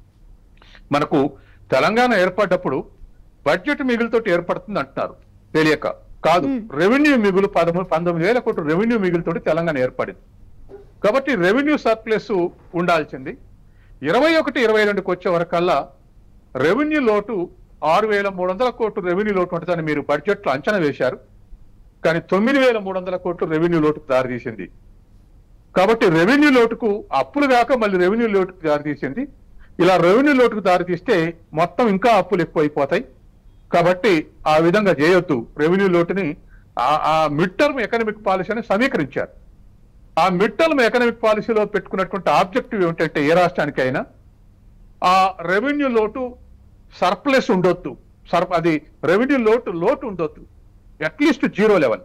మనకు తెలంగాణ ఏర్పడ్డప్పుడు బడ్జెట్ మిగులుతో ఏర్పడుతుంది అంటున్నారు తెలియక కాదు మ్మ్. రెవెన్యూ మిగులు పదమూడు పంతొమ్మిది వేల కోట్ల రెవెన్యూ మిగులుతోటి తెలంగాణ ఏర్పడింది కాబట్టి రెవెన్యూ సర్ప్లస్ ఉండాల్సింది ఇరవై ఒకటి ఇరవై రెండుకి వచ్చే వరకల్లా రెవెన్యూ లోటు ఆరు వేల మూడు వందల కోట్లు రెవెన్యూ లోటు ఉంటుందని మీరు బడ్జెట్ లో అంచనా వేశారు కానీ తొమ్మిది వేల మూడు వందల కోట్లు రెవెన్యూ లోటుకు దారితీసింది కాబట్టి రెవెన్యూ లోటుకు అప్పులు కాక మళ్ళీ రెవెన్యూ లోటుకు దారితీసింది ఇలా రెవెన్యూ లోటుకు దారితీస్తే మొత్తం ఇంకా అప్పులు ఎక్కువైపోతాయి కాబట్టి ఆ విధంగా చేయొద్దు రెవెన్యూ లోటుని ఆ- ఆ మిడ్ టర్మ్ ఎకనామిక్ పాలసీని సమీకరించారు ఆ మిడ్ టర్మ్ ఎకనామిక్ పాలసీలో పెట్టుకున్నటువంటి ఆబ్జెక్టివ్ ఏమిటంటే ఏ రాష్ట్రానికైనా ఆ రెవెన్యూ లోటు సర్ప్లస్ ఉండొద్దు సర్ అది రెవెన్యూ లోటు లోటు ఉండొద్దు అట్లీస్ట్ జీరో లెవెల్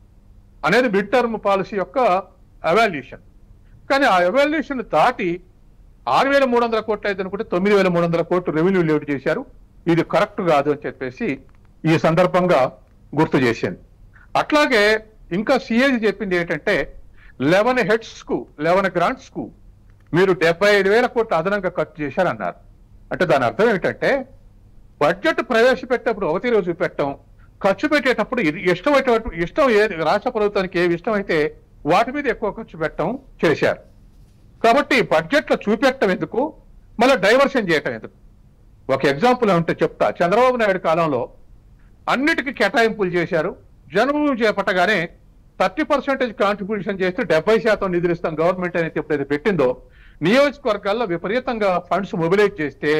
అనేది మిడ్ టర్మ్ పాలసీ యొక్క ఎవాల్యుయేషన్ కానీ ఆ ఎవాల్యుయేషన్ దాటి ఆరు వేల మూడు వందల కోట్లు అయితే అనుకుంటే తొమ్మిది వేల మూడు వందల కోట్లు రెవెన్యూ లేట్ చేశారు ఇది కరెక్ట్ కాదు అని చెప్పేసి ఈ సందర్భంగా గుర్తు చేసింది అట్లాగే ఇంకా సిఏజీ చెప్పింది ఏంటంటే లెవెన్ హెడ్స్ కు లెవెన్ గ్రాంట్స్ కు మీరు డెబ్బై ఐదు వేల కోట్లు అదనంగా ఖర్చు చేశారన్నారు అంటే దాని అర్థం ఏంటంటే బడ్జెట్ ప్రవేశపెట్టేటప్పుడు ఒకటి రోజు పెట్టడం ఖర్చు పెట్టేటప్పుడు ఇది ఇష్టం అయితే- ఇష్టం ఏది రాష్ట్ర ప్రభుత్వానికి ఏవి ఇష్టం అయితే వాటి మీద ఎక్కువ ఖర్చు పెట్టడం చేశారు కాబట్టి బడ్జెట్ లో చూపెట్టడం ఎందుకు మళ్ళీ డైవర్షన్ చేయటం ఎందుకు ఒక ఎగ్జాంపుల్ ఉంటే చెప్తా చంద్రబాబు నాయుడు కాలంలో అన్నిటికీ కేటాయింపులు చేశారు జనభూమి చేపట్టగానే థర్టీ పర్సెంటేజ్ కాంట్రిబ్యూషన్ చేస్తే డెబ్బై శాతం నిధులు ఇస్తాం గవర్నమెంట్ అనేది ఎప్పుడైతే పెట్టిందో నియోజకవర్గాల్లో విపరీతంగా ఫండ్స్ మొబిలైజ్ చేస్తే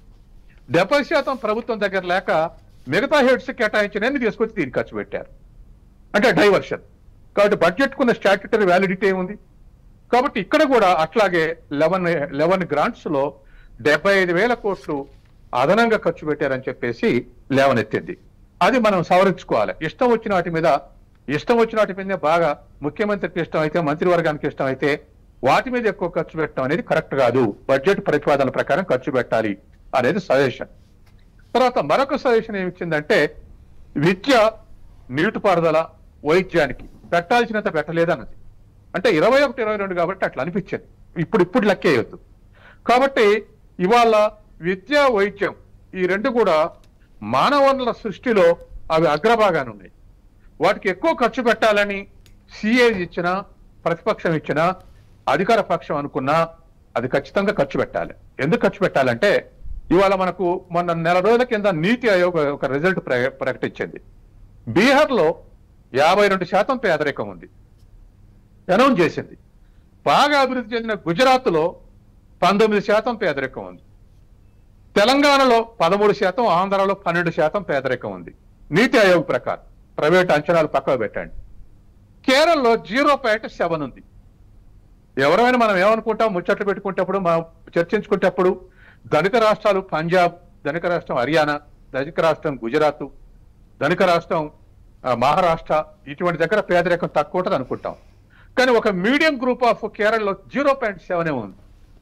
డెబ్బై శాతం ప్రభుత్వం దగ్గర లేక మిగతా హెడ్స్ కేటాయించిన తీసుకొచ్చి దీనికి ఖర్చు పెట్టారు అంటే డైవర్షన్ కాబట్టి బడ్జెట్ కున్న స్టాట్యుటరీ వ్యాలిడిటీ ఉంది కాబట్టి ఇక్కడ కూడా అట్లాగే లెవెన్ లెవెన్ గ్రాంట్స్ లో డెబ్బై ఐదు వేల కోట్లు అదనంగా ఖర్చు పెట్టారని చెప్పేసి లేవనెత్తింది అది మనం సవరించుకోవాలి ఇష్టం వచ్చిన వాటి మీద ఇష్టం వచ్చిన వాటి మీద బాగా ముఖ్యమంత్రికి ఇష్టం అయితే మంత్రివర్గానికి ఇష్టం అయితే వాటి మీద ఎక్కువ ఖర్చు పెట్టడం అనేది కరెక్ట్ కాదు బడ్జెట్ ప్రతిపాదన ప్రకారం ఖర్చు పెట్టాలి అనేది సజెషన్ తర్వాత మరొక సజెషన్ ఏమి ఇచ్చిందంటే విద్య నీటిపారుదల వైద్యానికి పెట్టాల్సినంత పెట్టలేదన్నది అంటే ఇరవై ఒకటి ఇరవై రెండు కాబట్టి అట్లా అనిపించింది ఇప్పుడు ఇప్పుడు లెక్కేయొద్దు కాబట్టి ఇవాళ విద్య వైద్యం ఈ రెండు కూడా మానవ వనరుల సృష్టిలో అవి అగ్రభాగాన్ని ఉన్నాయి వాటికి ఎక్కువ ఖర్చు పెట్టాలని సిఏ ఇచ్చినా ప్రతిపక్షం ఇచ్చినా అధికార పక్షం అనుకున్నా అది ఖచ్చితంగా ఖర్చు పెట్టాలి ఎందుకు ఖర్చు పెట్టాలంటే ఇవాళ మనకు మొన్న నెల రోజుల కింద నీతి ఆయోగ్ ఒక రిజల్ట్ ప్ర- ప్రకటించింది బీహార్ లో యాభై రెండు శాతం పేదరికం ఉంది అనౌన్స్ చేసింది బాగా అభివృద్ధి చెందిన గుజరాత్ లో పంతొమ్మిది శాతం పేదరికం ఉంది తెలంగాణలో పదమూడు శాతం ఆంధ్రాలో పన్నెండు శాతం పేదరికం ఉంది నీతి ఆయోగ్ ప్రకారం ప్రైవేట్ అంచనాలు పక్కకు పెట్టండి కేరళలో జీరో పాయింట్ సెవెన్ ఉంది ఎవరైనా మనం ఏమనుకుంటాం ముచ్చట్లు పెట్టుకుంటప్పుడు మనం చర్చించుకుంటప్పుడు ధనిక రాష్ట్రాలు పంజాబ్ ధనిక రాష్ట్రం హర్యానా ధనిక రాష్ట్రం గుజరాత్ ధనిక రాష్ట్రం ఆ, మహారాష్ట్ర ఇటువంటి దగ్గర పేదరికం తక్కువ ఉంటుంది అనుకుంటాం కానీ ఒక మీడియం గ్రూప్ ఆఫ్ కేరళలో జీరో పాయింట్ సెవెన్ ఉంది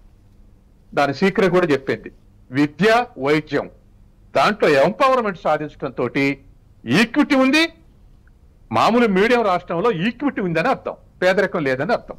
దాని సీక్రెట్ కూడా చెప్పింది విద్య వైద్యం దాంట్లో ఎంపవర్మెంట్ సాధించడంతో ఈక్విటీ ఉంది మామూలు మీడియం రాష్ట్రంలో ఈక్విటీ ఉందని అర్థం పేదరికం లేదని అర్థం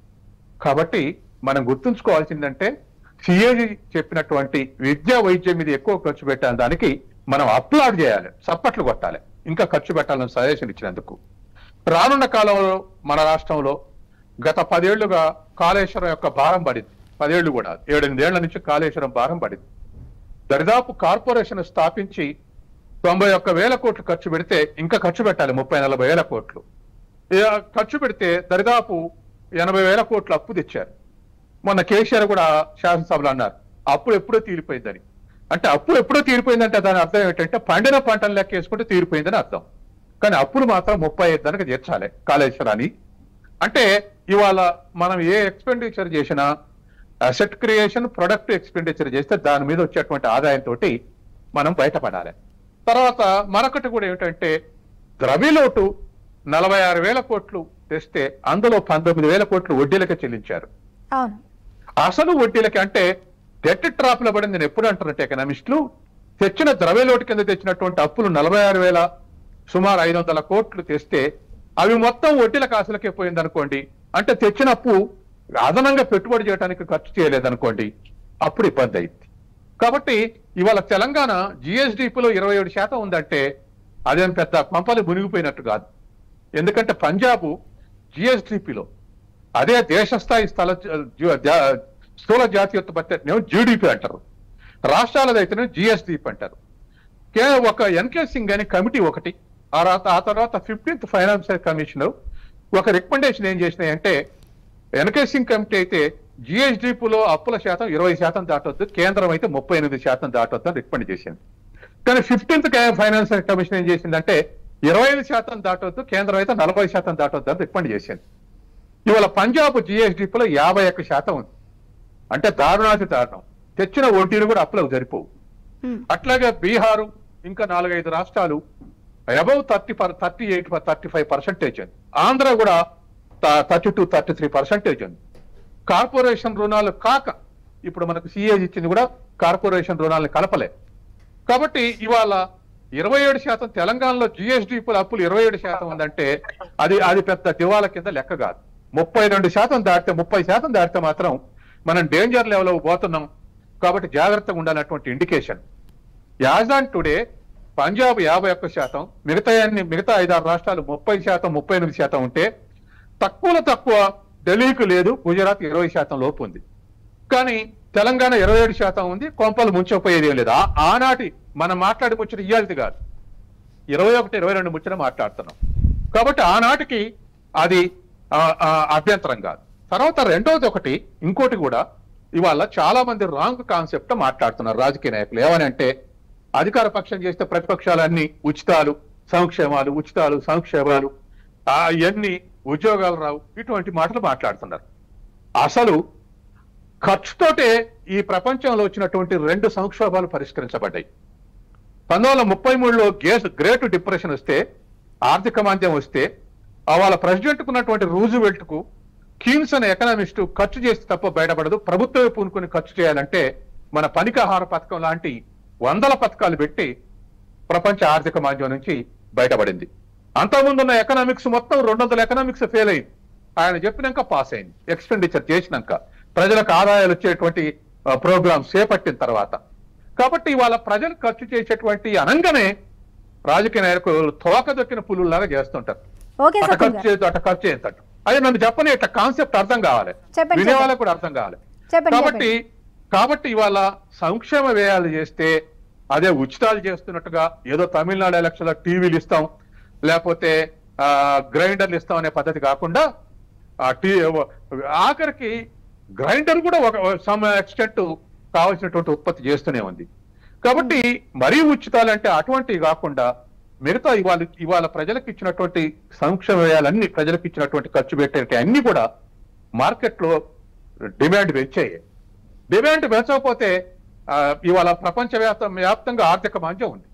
కాబట్టి మనం గుర్తుంచుకోవాల్సిందంటే సిఏజీ చెప్పినటువంటి విద్యా వైద్యం మీద ఎక్కువ ఖర్చు పెట్టాలి దానికి మనం అప్లాడ్ చేయాలి చప్పట్లు కొట్టాలి ఇంకా ఖర్చు పెట్టాలని సజెషన్ ఇచ్చినందుకు రానున్న కాలంలో మన రాష్ట్రంలో గత పదేళ్లుగా కాళేశ్వరం యొక్క భారం పడింది పదేళ్లు కూడా ఏడెనిమిదేళ్ల నుంచి కాళేశ్వరం భారం పడింది దరిదాపు కార్పొరేషన్ స్థాపించి తొంభై ఒక్క వేల కోట్లు ఖర్చు పెడితే ఇంకా ఖర్చు పెట్టాలి ముప్పై నలభై వేల కోట్లు ఇక ఖర్చు పెడితే దరిదాపు ఎనభై వేల కోట్లు అప్పు తెచ్చారు మొన్న కేసీఆర్ కూడా శాసనసభలో అన్నారు అప్పుడు ఎప్పుడో తీరిపోయిందని అంటే అప్పుడు ఎప్పుడో తీరిపోయిందంటే దాని అర్థం ఏంటంటే పండిన పంటలు లెక్క వేసుకుంటే తీరిపోయిందని అర్థం కానీ అప్పులు మాత్రం ముప్పై ఐదు దానికి తీర్చాలి కాళేశ్వరాన్ని అంటే ఇవాళ మనం ఏ ఎక్స్పెండిచర్ చేసినా అసెట్ క్రియేషన్ ప్రొడక్ట్ ఎక్స్పెండిచర్ చేస్తే దాని మీద వచ్చేటువంటి ఆదాయంతో మనం బయటపడాలి తర్వాత మరొకటి కూడా ఏమిటంటే ద్రవ్యలోటు నలభై ఆరు వేల కోట్లు తెస్తే అందులో పంతొమ్మిది వేల కోట్లు వడ్డీలకే చెల్లించారు అవును అసలు వడ్డీలకి అంటే డెట్ ట్రాప్ లో పడింది నేను ఎప్పుడు అంటారంటే ఎకనామిస్టులు తెచ్చిన ద్రవ్యలోటు కింద తెచ్చినటువంటి అప్పులు నలభై ఆరు వేల సుమారు ఐదు వందల కోట్లు తెస్తే అవి మొత్తం వడ్డీల కాసులకే పోయింది అనుకోండి అంటే తెచ్చిన అప్పు అదనంగా పెట్టుబడి చేయడానికి ఖర్చు చేయలేదనుకోండి అప్పుడు ఇబ్బంది అయింది కాబట్టి ఇవాళ తెలంగాణ జిఎస్డిపిలో ఇరవై ఏడు శాతం ఉందంటే అదేం పెద్ద పంపలు మునిగిపోయినట్టు కాదు ఎందుకంటే పంజాబ్ జిఎస్డిపిలో అదే దేశ స్థాయి స్థల జ- జా- స్థూల జాతీయోత్పత్తి జీడిపి అంటారు రాష్ట్రాలదైతేనే జిఎస్డిపి అంటారు కేవలం ఒక ఎన్కే సింగ్ అనే కమిటీ ఒకటి ఆ తర్వాత ఆ తర్వాత ఫిఫ్టీన్త్ ఫైనాన్షియల్ కమిషనర్ ఒక రికమెండేషన్ ఏం చేసినాయి అంటే ఎన్కే సింగ్ కమిటీ అయితే జిఎస్డిపిలో అప్పుల శాతం ఇరవై శాతం దాటొద్దు కేంద్రం అయితే ముప్పై ఎనిమిది శాతం దాటొద్దు అని రికమెండ్ చేసింది కానీ ఫిఫ్టీన్త్ ఫైనాన్షియల్ కమిషన్ ఏం చేసిందంటే ఇరవై ఐదు శాతం దాటొద్దు కేంద్రం అయితే నలభై శాతం దాటొద్దు అని రికమెండ్ చేసింది ఇవాళ పంజాబ్ జిఎస్డిపిలో యాభై ఒక్క శాతం ఉంది అంటే దారుణాతి దారుణం తెచ్చిన వడ్డీలు కూడా అప్పులకు సరిపోవు ఉమ్. అట్లాగే బీహారు ఇంకా నాలుగైదు రాష్ట్రాలు above thirty thirty eight thirty five percentage ఉంది ఆంధ్ర కూడా thirty two thirty three percentage ఉంది కార్పొరేషన్ రుణాలు కాక ఇప్పుడు మనకు సిఏజ్ ఇచ్చింది కూడా కార్పొరేషన్ రుణాలను కలపలే కాబట్టి ఇవాళ ఇరవై ఏడు శాతం తెలంగాణలో జిఎస్డిపుల అప్పులు ఇరవై ఏడు శాతం ఉందంటే అది అది పెద్ద దివాల కింద లెక్క కాదు ముప్పై రెండు శాతం దాటితే ముప్పై శాతం దాటితే మాత్రం మనం డేంజర్ లెవెల్ పోతున్నాం కాబట్టి జాగ్రత్తగా ఉండాలన్నటువంటి indication as on today Punjab యాభై ఒక్క శాతం మిగతా అన్ని మిగతా ఐదారు రాష్ట్రాలు ముప్పై శాతం ముప్పై ఎనిమిది శాతం ఉంటే తక్కువలో తక్కువ ఢిల్లీకి లేదు గుజరాత్ ఇరవై శాతం లోపు ఉంది కానీ తెలంగాణ ఇరవై ఏడు శాతం ఉంది కొంపలు ముంచకపోయేది ఏం లేదు ఆ- ఆనాటి మనం మాట్లాడి ముచ్చట ఇయ్యాలిది కాదు ఇరవై ఒకటి ఇరవై రెండు ముచ్చట మాట్లాడుతున్నాం కాబట్టి ఆనాటికి అది ఆ, ఆ, అభ్యంతరం కాదు తర్వాత రెండవది ఒకటి ఇంకోటి కూడా ఇవాళ చాలా మంది రాంగ్ కాన్సెప్ట్ మాట్లాడుతున్నారు రాజకీయ నాయకులు ఏమని అంటే అధికార పక్షం చేస్తే ప్రతిపక్షాలన్నీ ఉచితాలు సంక్షేమాలు ఉచితాలు సంక్షేమాలు ఆ, ఇవన్నీ ఉద్యోగాలు రావు ఇటువంటి మాటలు మాట్లాడుతున్నారు అసలు ఖర్చుతోటే ఈ ప్రపంచంలో వచ్చినటువంటి రెండు సంక్షోభాలు పరిష్కరించబడ్డాయి పంతొమ్మిది వందల ముప్పై మూడులో గేస్ గ్రేట్ డిప్రెషన్ వస్తే ఆర్థిక మాంద్యం వస్తే ఆ వాళ్ళ ప్రెసిడెంట్ ఉన్నటువంటి రూజువెల్ట్ కు కీన్స్ అనే ఎకనామిస్టు ఖర్చు చేస్తే తప్ప బయటపడదు ప్రభుత్వమే పూనుకొని ఖర్చు చేయాలంటే మన పనికాహార పథకం లాంటి వందల పథకాలు పెట్టి ప్రపంచ ఆర్థిక మాంద్యం నుంచి బయటపడింది అంతకుముందున్న ఎకనామిక్స్ మొత్తం రెండు వందల ఎకనామిక్స్ ఫెయిల్ అయింది ఆయన చెప్పినాక పాస్ అయింది ఎక్స్పెండిచర్ చేసినాక ప్రజలకు ఆదాయాలు వచ్చేటువంటి ప్రోగ్రామ్స్ చేపట్టిన తర్వాత కాబట్టి ఇవాళ ప్రజలు ఖర్చు చేసేటువంటి అనంగానే రాజకీయ నాయకులు తోక దొక్కిన పులుల్లాగా చేస్తుంటారు ఓకే అట సత్యం ఖర్చు గారు చేయొద్దు అట ఖర్చు చేయొద్దు అది నన్ను చెప్పని ఇట్లా కాన్సెప్ట్ అర్థం కావాలి చెప్పండి, వినే చెప్పండి. వాళ్ళకు కూడా అర్థం కావాలి చెప్పండి కాబట్టి కాబట్టి ఇవాళ సంక్షేమ వ్యయాలు చేస్తే అదే ఉచితాలు చేస్తున్నట్టుగా ఏదో తమిళనాడు ఎలక్షన్ టీవీలు ఇస్తాం లేకపోతే ఆ, గ్రైండర్లు ఇస్తాం అనే పద్ధతి కాకుండా ఆ టీ ఆఖరికి గ్రైండర్ కూడా ఒక సమ్ ఎక్స్టెంట్ కావాల్సినటువంటి ఉత్పత్తి చేస్తూనే ఉంది కాబట్టి మరీ ఉచితాలంటే అటువంటివి కాకుండా మిగతా ఇవాళ ఇవాళ ప్రజలకు ఇచ్చినటువంటి సంక్షేమ వ్యయాలన్నీ ప్రజలకు ఇచ్చినటువంటి ఖర్చు పెట్టే అన్ని కూడా మార్కెట్ లో డిమాండ్ పెంచాయి డిమాండ్ పెంచకపోతే ఆ, ఇవాళ ప్రపంచ వ్యాప్త వ్యాప్తంగా ఆర్థిక మాంద్యం ఉంది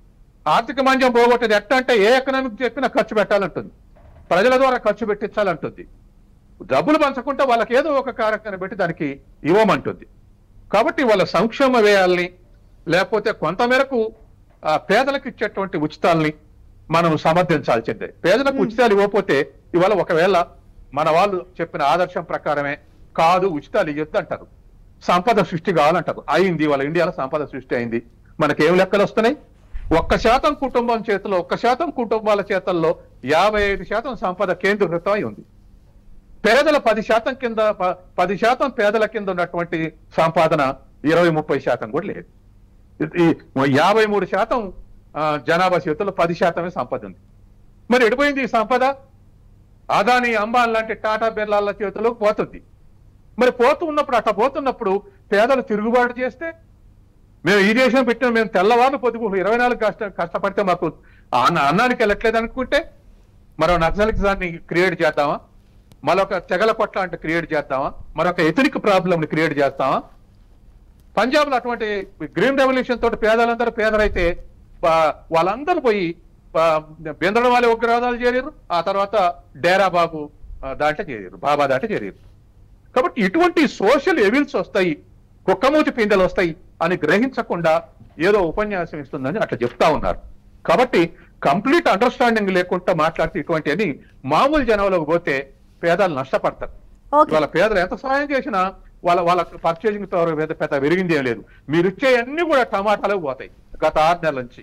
ఆర్థిక మాంద్యం పోగొట్టేది ఎట్లా అంటే ఏ ఎకనామిక్ చెప్పినా ఖర్చు పెట్టాలంటుంది ప్రజల ద్వారా ఖర్చు పెట్టించాలంటుంది డబ్బులు పంచకుంటే వాళ్ళకి ఏదో ఒక కార్యక్రమం పెట్టి దానికి ఇవ్వమంటుంది కాబట్టి వాళ్ళ సంక్షేమ వ్యయాల్ని లేకపోతే కొంతమేరకు ఆ, పేదలకు ఇచ్చేటువంటి ఉచితాల్ని మనం సమర్థించాల్సిందే పేదలకు ఉచితాలు ఇవ్వకపోతే ఇవాళ ఒకవేళ మన వాళ్ళు చెప్పిన ఆదర్శం ప్రకారమే కాదు ఉచితాలు ఇవ్వద్దు అంటారు సంపద సృష్టి కావాలంటారు అయింది వాళ్ళ ఇండియాలో సంపద సృష్టి అయింది మనకి ఏం లెక్కలు వస్తున్నాయి ఒక్క శాతం కుటుంబం చేతిలో ఒక్క శాతం కుటుంబాల చేతల్లో యాభై ఐదు శాతం సంపద కేంద్రీకృతం అయి ఉంది పేదల పది శాతం కింద ప- పది శాతం పేదల కింద ఉన్నటువంటి సంపాదన ఇరవై ముప్పై శాతం కూడా లేదు ఈ యాభై మూడు శాతం ఆ, జనాభా చేతుల్లో పది శాతమే సంపద ఉంది మరి ఎడిపోయింది ఈ సంపద అదాని అంబాన్ లాంటి టాటా బిర్లాల చేతుల్లోకి పోతుంది మరి పోతూ ఉన్నప్పుడు అట్లా పోతున్నప్పుడు పేదలు తిరుగుబాటు చేస్తే మేము ఈ దేశం పెట్టిన మేము తెల్లవారు పొద్దుగు ఇరవై నాలుగు కష్ట కష్టపడితే మాకు అన్న అన్నానికి వెళ్ళట్లేదు అనుకుంటే మరో నక్సలిజాన్ని క్రియేట్ చేద్దామా మరొక తెగల కొట్లాంటి క్రియేట్ చేద్దామా మరొక ఎథనిక్ ప్రాబ్లమ్ ని క్రియేట్ చేస్తామా పంజాబ్ లో అటువంటి గ్రీన్ రెవల్యూషన్ తోటి పేదలందరూ పేదలైతే వా- వాళ్ళందరూ పోయి బెందడం వాళ్ళ ఉగ్రవాదాలు చేరారు ఆ తర్వాత డేరా బాబు ఆ, దాంట్లో చేరారు బాబా దాంట్లో చేరారు కాబట్టి ఇటువంటి సోషల్ ఎవిల్స్ వస్తాయి కుక్కమూతి పిందెలు వస్తాయి అని గ్రహించకుండా ఏదో ఉపన్యాసం ఇస్తుందని అట్లా చెప్తా ఉన్నారు కాబట్టి కంప్లీట్ అండర్స్టాండింగ్ లేకుండా మాట్లాడితే ఇటువంటివన్నీ మామూలు జనంలోకి పోతే పేదలు నష్టపడతారు ఓకే వాళ్ళ పేదలు ఎంత సహాయం చేసినా వాళ్ళ వాళ్ళ పర్చేసింగ్ పవర్ పెద్ద పెద్ద పెరిగింది ఏం లేదు మీరు ఇచ్చే అన్ని కూడా టమాటాలకు పోతాయి గత ఆరు నెలల నుంచి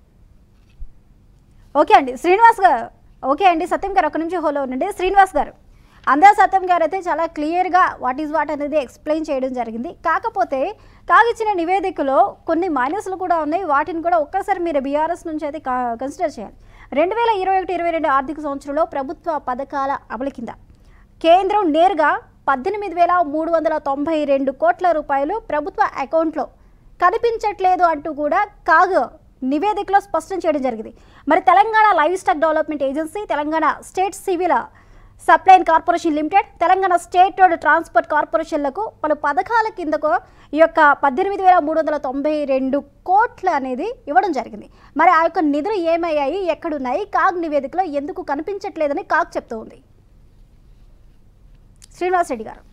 ఓకే అండి శ్రీనివాస్ గారు ఓకే అండి సత్యం గారు ఒక నిమిషం హోలో ఉండండి శ్రీనివాస్ గారు అందా సత్యం గారు అయితే చాలా క్లియర్గా వాట్ ఈజ్ వాట్ అనేది ఎక్స్ప్లెయిన్ చేయడం జరిగింది కాకపోతే కాగిచ్చిన నివేదికలో కొన్ని మైనస్లు కూడా ఉన్నాయి వాటిని కూడా ఒక్కసారి మీరు బీఆర్ఎస్ నుంచి అయితే కన్సిడర్ చేయాలి రెండు వేల ఇరవై ఒకటి ఇరవై రెండు ఆర్థిక సంవత్సరంలో ప్రభుత్వ పథకాల అమలు కింద కేంద్రం నేరుగా పద్దెనిమిది వేల మూడు వందల తొంభై రెండు కోట్ల రూపాయలు ప్రభుత్వ అకౌంట్లో కనిపించట్లేదు అంటూ కూడా కాగ్ నివేదికలో స్పష్టం చేయడం జరిగింది మరి Telangana livestock development agency Telangana state civil supplies corporation limited Telangana state road transport కార్పొరేషన్లకు పలు పథకాల కిందకు ఈ యొక్క పద్దెనిమిది వేల మూడు వందల తొంభై రెండు కోట్లు అనేది ఇవ్వడం జరిగింది మరి ఆ యొక్క నిధులు ఏమయ్యాయి ఎక్కడున్నాయి కాగ్ నివేదికలో ఎందుకు కనిపించట్లేదని కాగ్ చెప్తూ ఉంది శ్రీనివాస్ రెడ్డి గారు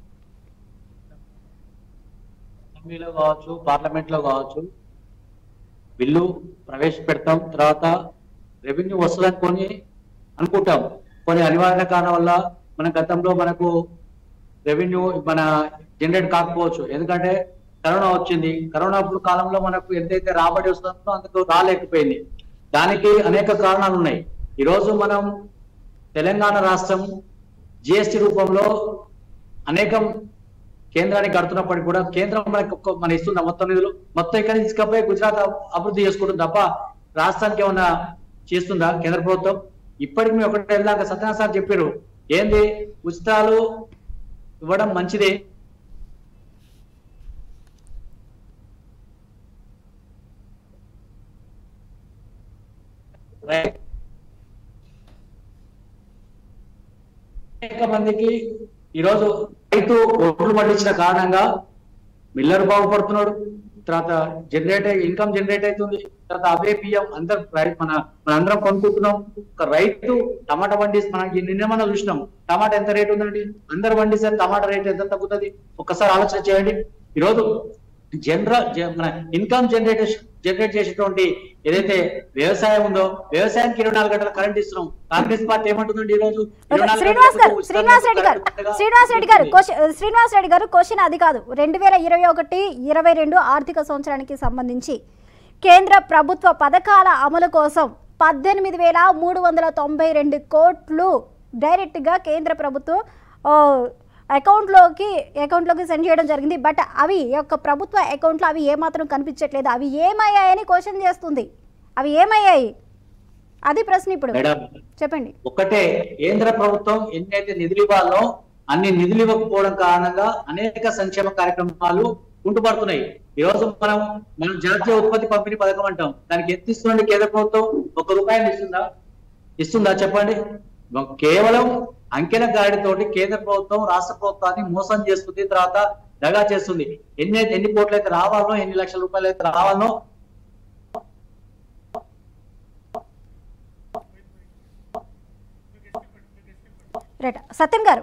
అసెంబ్లీలో కావచ్చు పార్లమెంట్ లో కావచ్చు బిల్లు ప్రవేశపెడతాం తర్వాత రెవెన్యూ వస్తుందనుకొని అనుకుంటాం కొన్ని అనివార్య కారణం వల్ల మన గతంలో మనకు రెవెన్యూ మన జనరేట్ కాకపోవచ్చు ఎందుకంటే కరోనా వచ్చింది కరోనా అప్పుడు కాలంలో మనకు ఎంతైతే రాబడి వస్తుందో అందుకు రాలేకపోయింది దానికి అనేక కారణాలు ఉన్నాయి ఈ రోజు మనం తెలంగాణ రాష్ట్రం జిఎస్టి రూపంలో అనేకం కేంద్రానికి కడుతున్నప్పటికీ కూడా కేంద్రం మనకి ఒక్క- మన ఇస్తుందా మొత్తం నిధులు మొత్తం ఇక్కడ తీసుకపోయి గుజరాత్ అబ్- అభివృద్ధి చేసుకుంటుంది తప్ప రాష్ట్రానికి ఏమన్నా చేస్తుందా కేంద్ర ప్రభుత్వం ఇప్పటికి మేము ఒకటి వెళ్ళాక సత్యనారాయణ సార్ చెప్పారు ఏంది ఉచితాలు ఇవ్వడం మంచిదే రైట్ అనేక మందికి ఈరోజు రైతు ఓట్లు పండించిన కారణంగా మిల్లర్ బాగుపడుతున్నాడు తర్వాత జనరేట్ ఇన్కమ్ జనరేట్ అవుతుంది తర్వాత అవే బియ్యం అందరు రై- మన మన అందరం కొనుక్కుంటున్నాం ఒక రైతు టమాటా పండిస్తే మనకి నిన్న మనం చూసినాం టమాటా ఎంత రేట్ ఉందండి అందరు పండిస్తే టమాటా రేట్ ఎంత తగ్గుతుంది ఒక్కసారి ఆలోచన చేయండి ఈరోజు జనరల్ మన ఇన్కమ్ జనరేట్ జనరేట్ చేసేటువంటి ఏదైతే వ్యవసాయం ఉందో వ్యవసాయానికి ఇరవై నాలుగు గంటల కరెంట్ ఇస్తున్నాం కాంగ్రెస్ పార్టీ ఏమంటుందండి ఈ రోజు ఓకే, శ్రీనివాస్ గారు శ్రీనివాస్ రెడ్డి గారు శ్రీనివాస్ రెడ్డి గారు క్వశ్చన్- శ్రీనివాస్ రెడ్డి గారు క్వశ్చన్ అది కాదు రెండు వేల ఇరవై ఒకటి ఇరవై రెండు ఆర్థిక సంవత్సరానికి సంబంధించి కేంద్ర ప్రభుత్వ పథకాల అమలు కోసం పద్దెనిమిది వేల మూడు వందల తొంభై రెండు కోట్లు డైరెక్ట్గా కేంద్ర ప్రభుత్వం ఆ, అకౌంట్లోకి అకౌంట్లోకి సెండ్ చేయడం జరిగింది బట్ అవి ఈ యొక్క ప్రభుత్వ అకౌంట్లో అవి ఏమాత్రం కనిపించట్లేదు అవి ఏమయ్యాయని క్వశ్చన్ చేస్తుంది అవి ఏమయ్యాయి అది ప్రశ్న ఇప్పుడు మేడం చెప్పండి ఒకటే కేంద్ర ప్రభుత్వం ఎన్నైతే నిధులు ఇవ్వాలో అన్ని నిధులు ఇవ్వకపోవడం కారణంగా అనేక సంక్షేమ కార్యక్రమాలు ఉంటుపడుతున్నాయి ఈ రోజు మనం మనం జాతీయ ఉత్పత్తి పంపిణీ పథకం అంటాం దానికి ఎంత ఇస్తుంది కేంద్ర ప్రభుత్వం ఒక రూపాయలు ఇస్తుందా ఇస్తుందా చెప్పండి మ- కేవలం అంకెల గాడితోటి కేంద్ర ప్రభుత్వం రాష్ట్ర ప్రభుత్వాన్ని మోసం చేస్తుంది తర్వాత దగా చేస్తుంది ఎన్ని ఎన్ని కోట్లు అయితే రావాలనో ఎన్ని లక్షల రూపాయలు అయితే రావాలనో రైట్ సత్యం గారు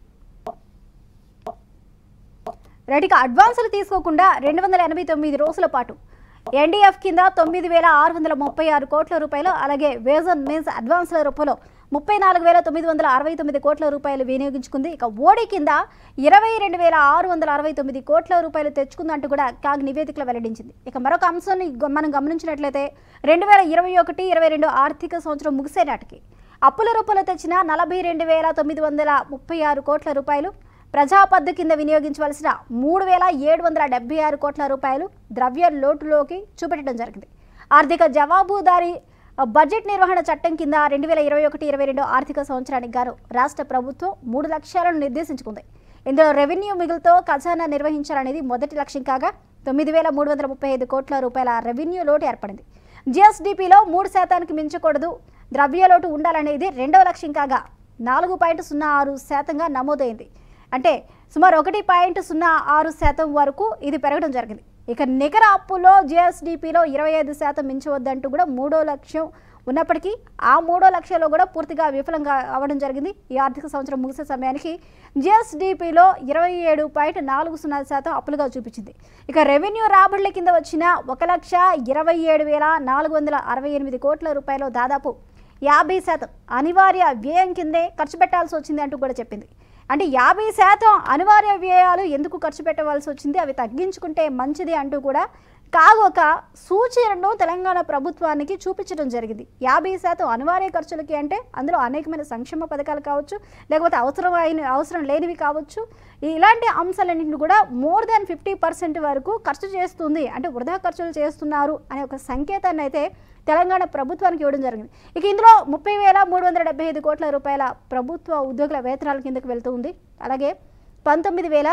రైట్ ఇక అడ్వాన్సులు తీసుకోకుండా రెండు వందల ఎనభై తొమ్మిది రోజుల పాటు ఎన్డీఎఫ్ కింద తొమ్మిది వేల ఆరు వందల ముప్పై ఆరు కోట్ల రూపాయలు అలాగే వేజన్ మీన్స్ అడ్వాన్స్ల రూపంలో ముప్పై నాలుగు వేల తొమ్మిది వందల అరవై తొమ్మిది కోట్ల రూపాయలు వినియోగించుకుంది ఇక ఓడి కింద ఇరవై రెండు వేల ఆరు వందల అరవై తొమ్మిది కోట్ల రూపాయలు తెచ్చుకుందంటూ కూడా కాగ్ నివేదికలో వెల్లడించింది ఇక మరొక అంశాన్ని గ- మనం గమనించినట్లయితే రెండు వేల ఇరవై ఒకటి ఇరవై రెండు ఆర్థిక సంవత్సరం ముగిసే నాటికి అప్పుల రూపంలో తెచ్చిన నలభై రెండు వేల తొమ్మిది వందల ముప్పై ఆరు కోట్ల రూపాయలు ప్రజాపద్దు కింద వినియోగించవలసిన మూడు వేల ఏడు వందల డెబ్బై ఆరు కోట్ల రూపాయలు ద్రవ్య లోటులోకి చూపెట్టడం జరిగింది ఆర్థిక జవాబుదారీ ఆ, బడ్జెట్ నిర్వహణ చట్టం కింద రెండు వేల ఇరవై ఒకటి ఇరవై రెండు ఆర్థిక సంవత్సరానికి గాను రాష్ట్ర ప్రభుత్వం మూడు లక్ష్యాలను నిర్దేశించుకుంది ఇందులో రెవెన్యూ మిగులుతో ఖజానా నిర్వహించాలనేది మొదటి లక్ష్యం కాగా తొమ్మిది వేల మూడు వందల ముప్పై ఐదు కోట్ల రూపాయల రెవెన్యూ లోటు ఏర్పడింది జిఎస్డిపిలో మూడు శాతానికి మించకూడదు ద్రవ్య లోటు ఉండాలనేది రెండవ లక్ష్యం కాగా నాలుగు పాయింట్ సున్నా ఆరు శాతంగా నమోదైంది అంటే సుమారు ఒకటి పాయింట్ సున్నా ఆరు శాతం వరకు ఇది పెరగడం జరిగింది ఇక నికర అప్పులో జిఎస్డిపిలో ఇరవై ఐదు శాతం మించవద్దంటూ కూడా మూడో లక్ష్యం ఉన్నప్పటికీ ఆ మూడో లక్ష్యంలో కూడా పూర్తిగా విఫలంగా అవ్వడం జరిగింది ఈ ఆర్థిక సంవత్సరం ముగిసే సమయానికి జిఎస్డిపిలో ఇరవై ఏడు పాయింట్ నాలుగు సున్నా శాతం అప్పులుగా చూపించింది ఇక రెవెన్యూ రాబడుల కింద వచ్చిన ఒక లక్ష ఇరవై ఏడు వేల నాలుగు వందల అరవై ఎనిమిది కోట్ల రూపాయలు దాదాపు యాభై శాతం అనివార్య వ్యయం కిందే ఖర్చు పెట్టాల్సి వచ్చింది అంటూ కూడా చెప్పింది అంటే యాభై శాతం అనివార్య వ్యయాలు ఎందుకు ఖర్చు పెట్టవలసి వచ్చింది అవి తగ్గించుకుంటే మంచిది అంటూ కూడా కాగు ఒక సూచనను తెలంగాణ ప్రభుత్వానికి చూపించడం జరిగింది యాభై శాతం అనివార్య ఖర్చులకి అంటే అందులో అనేకమైన సంక్షేమ పథకాలు కావచ్చు లేకపోతే అవసరమైన అవసరం లేనివి కావచ్చు ఇలాంటి అంశాలన్నింటిని కూడా మోర్ దాన్ ఫిఫ్టీ పర్సెంట్ వరకు ఖర్చు చేస్తుంది అంటే వృధా ఖర్చులు చేస్తున్నారు అనే ఒక సంకేతాన్ని అయితే తెలంగాణ ప్రభుత్వానికి ఇవ్వడం జరిగింది ఇక ఇందులో ముప్పై వేల మూడు వందల డెబ్బై ఐదు కోట్ల రూపాయల ప్రభుత్వ ఉద్యోగుల వేతనాల కిందకు వెళ్తుంది అలాగే పంతొమ్మిది వేల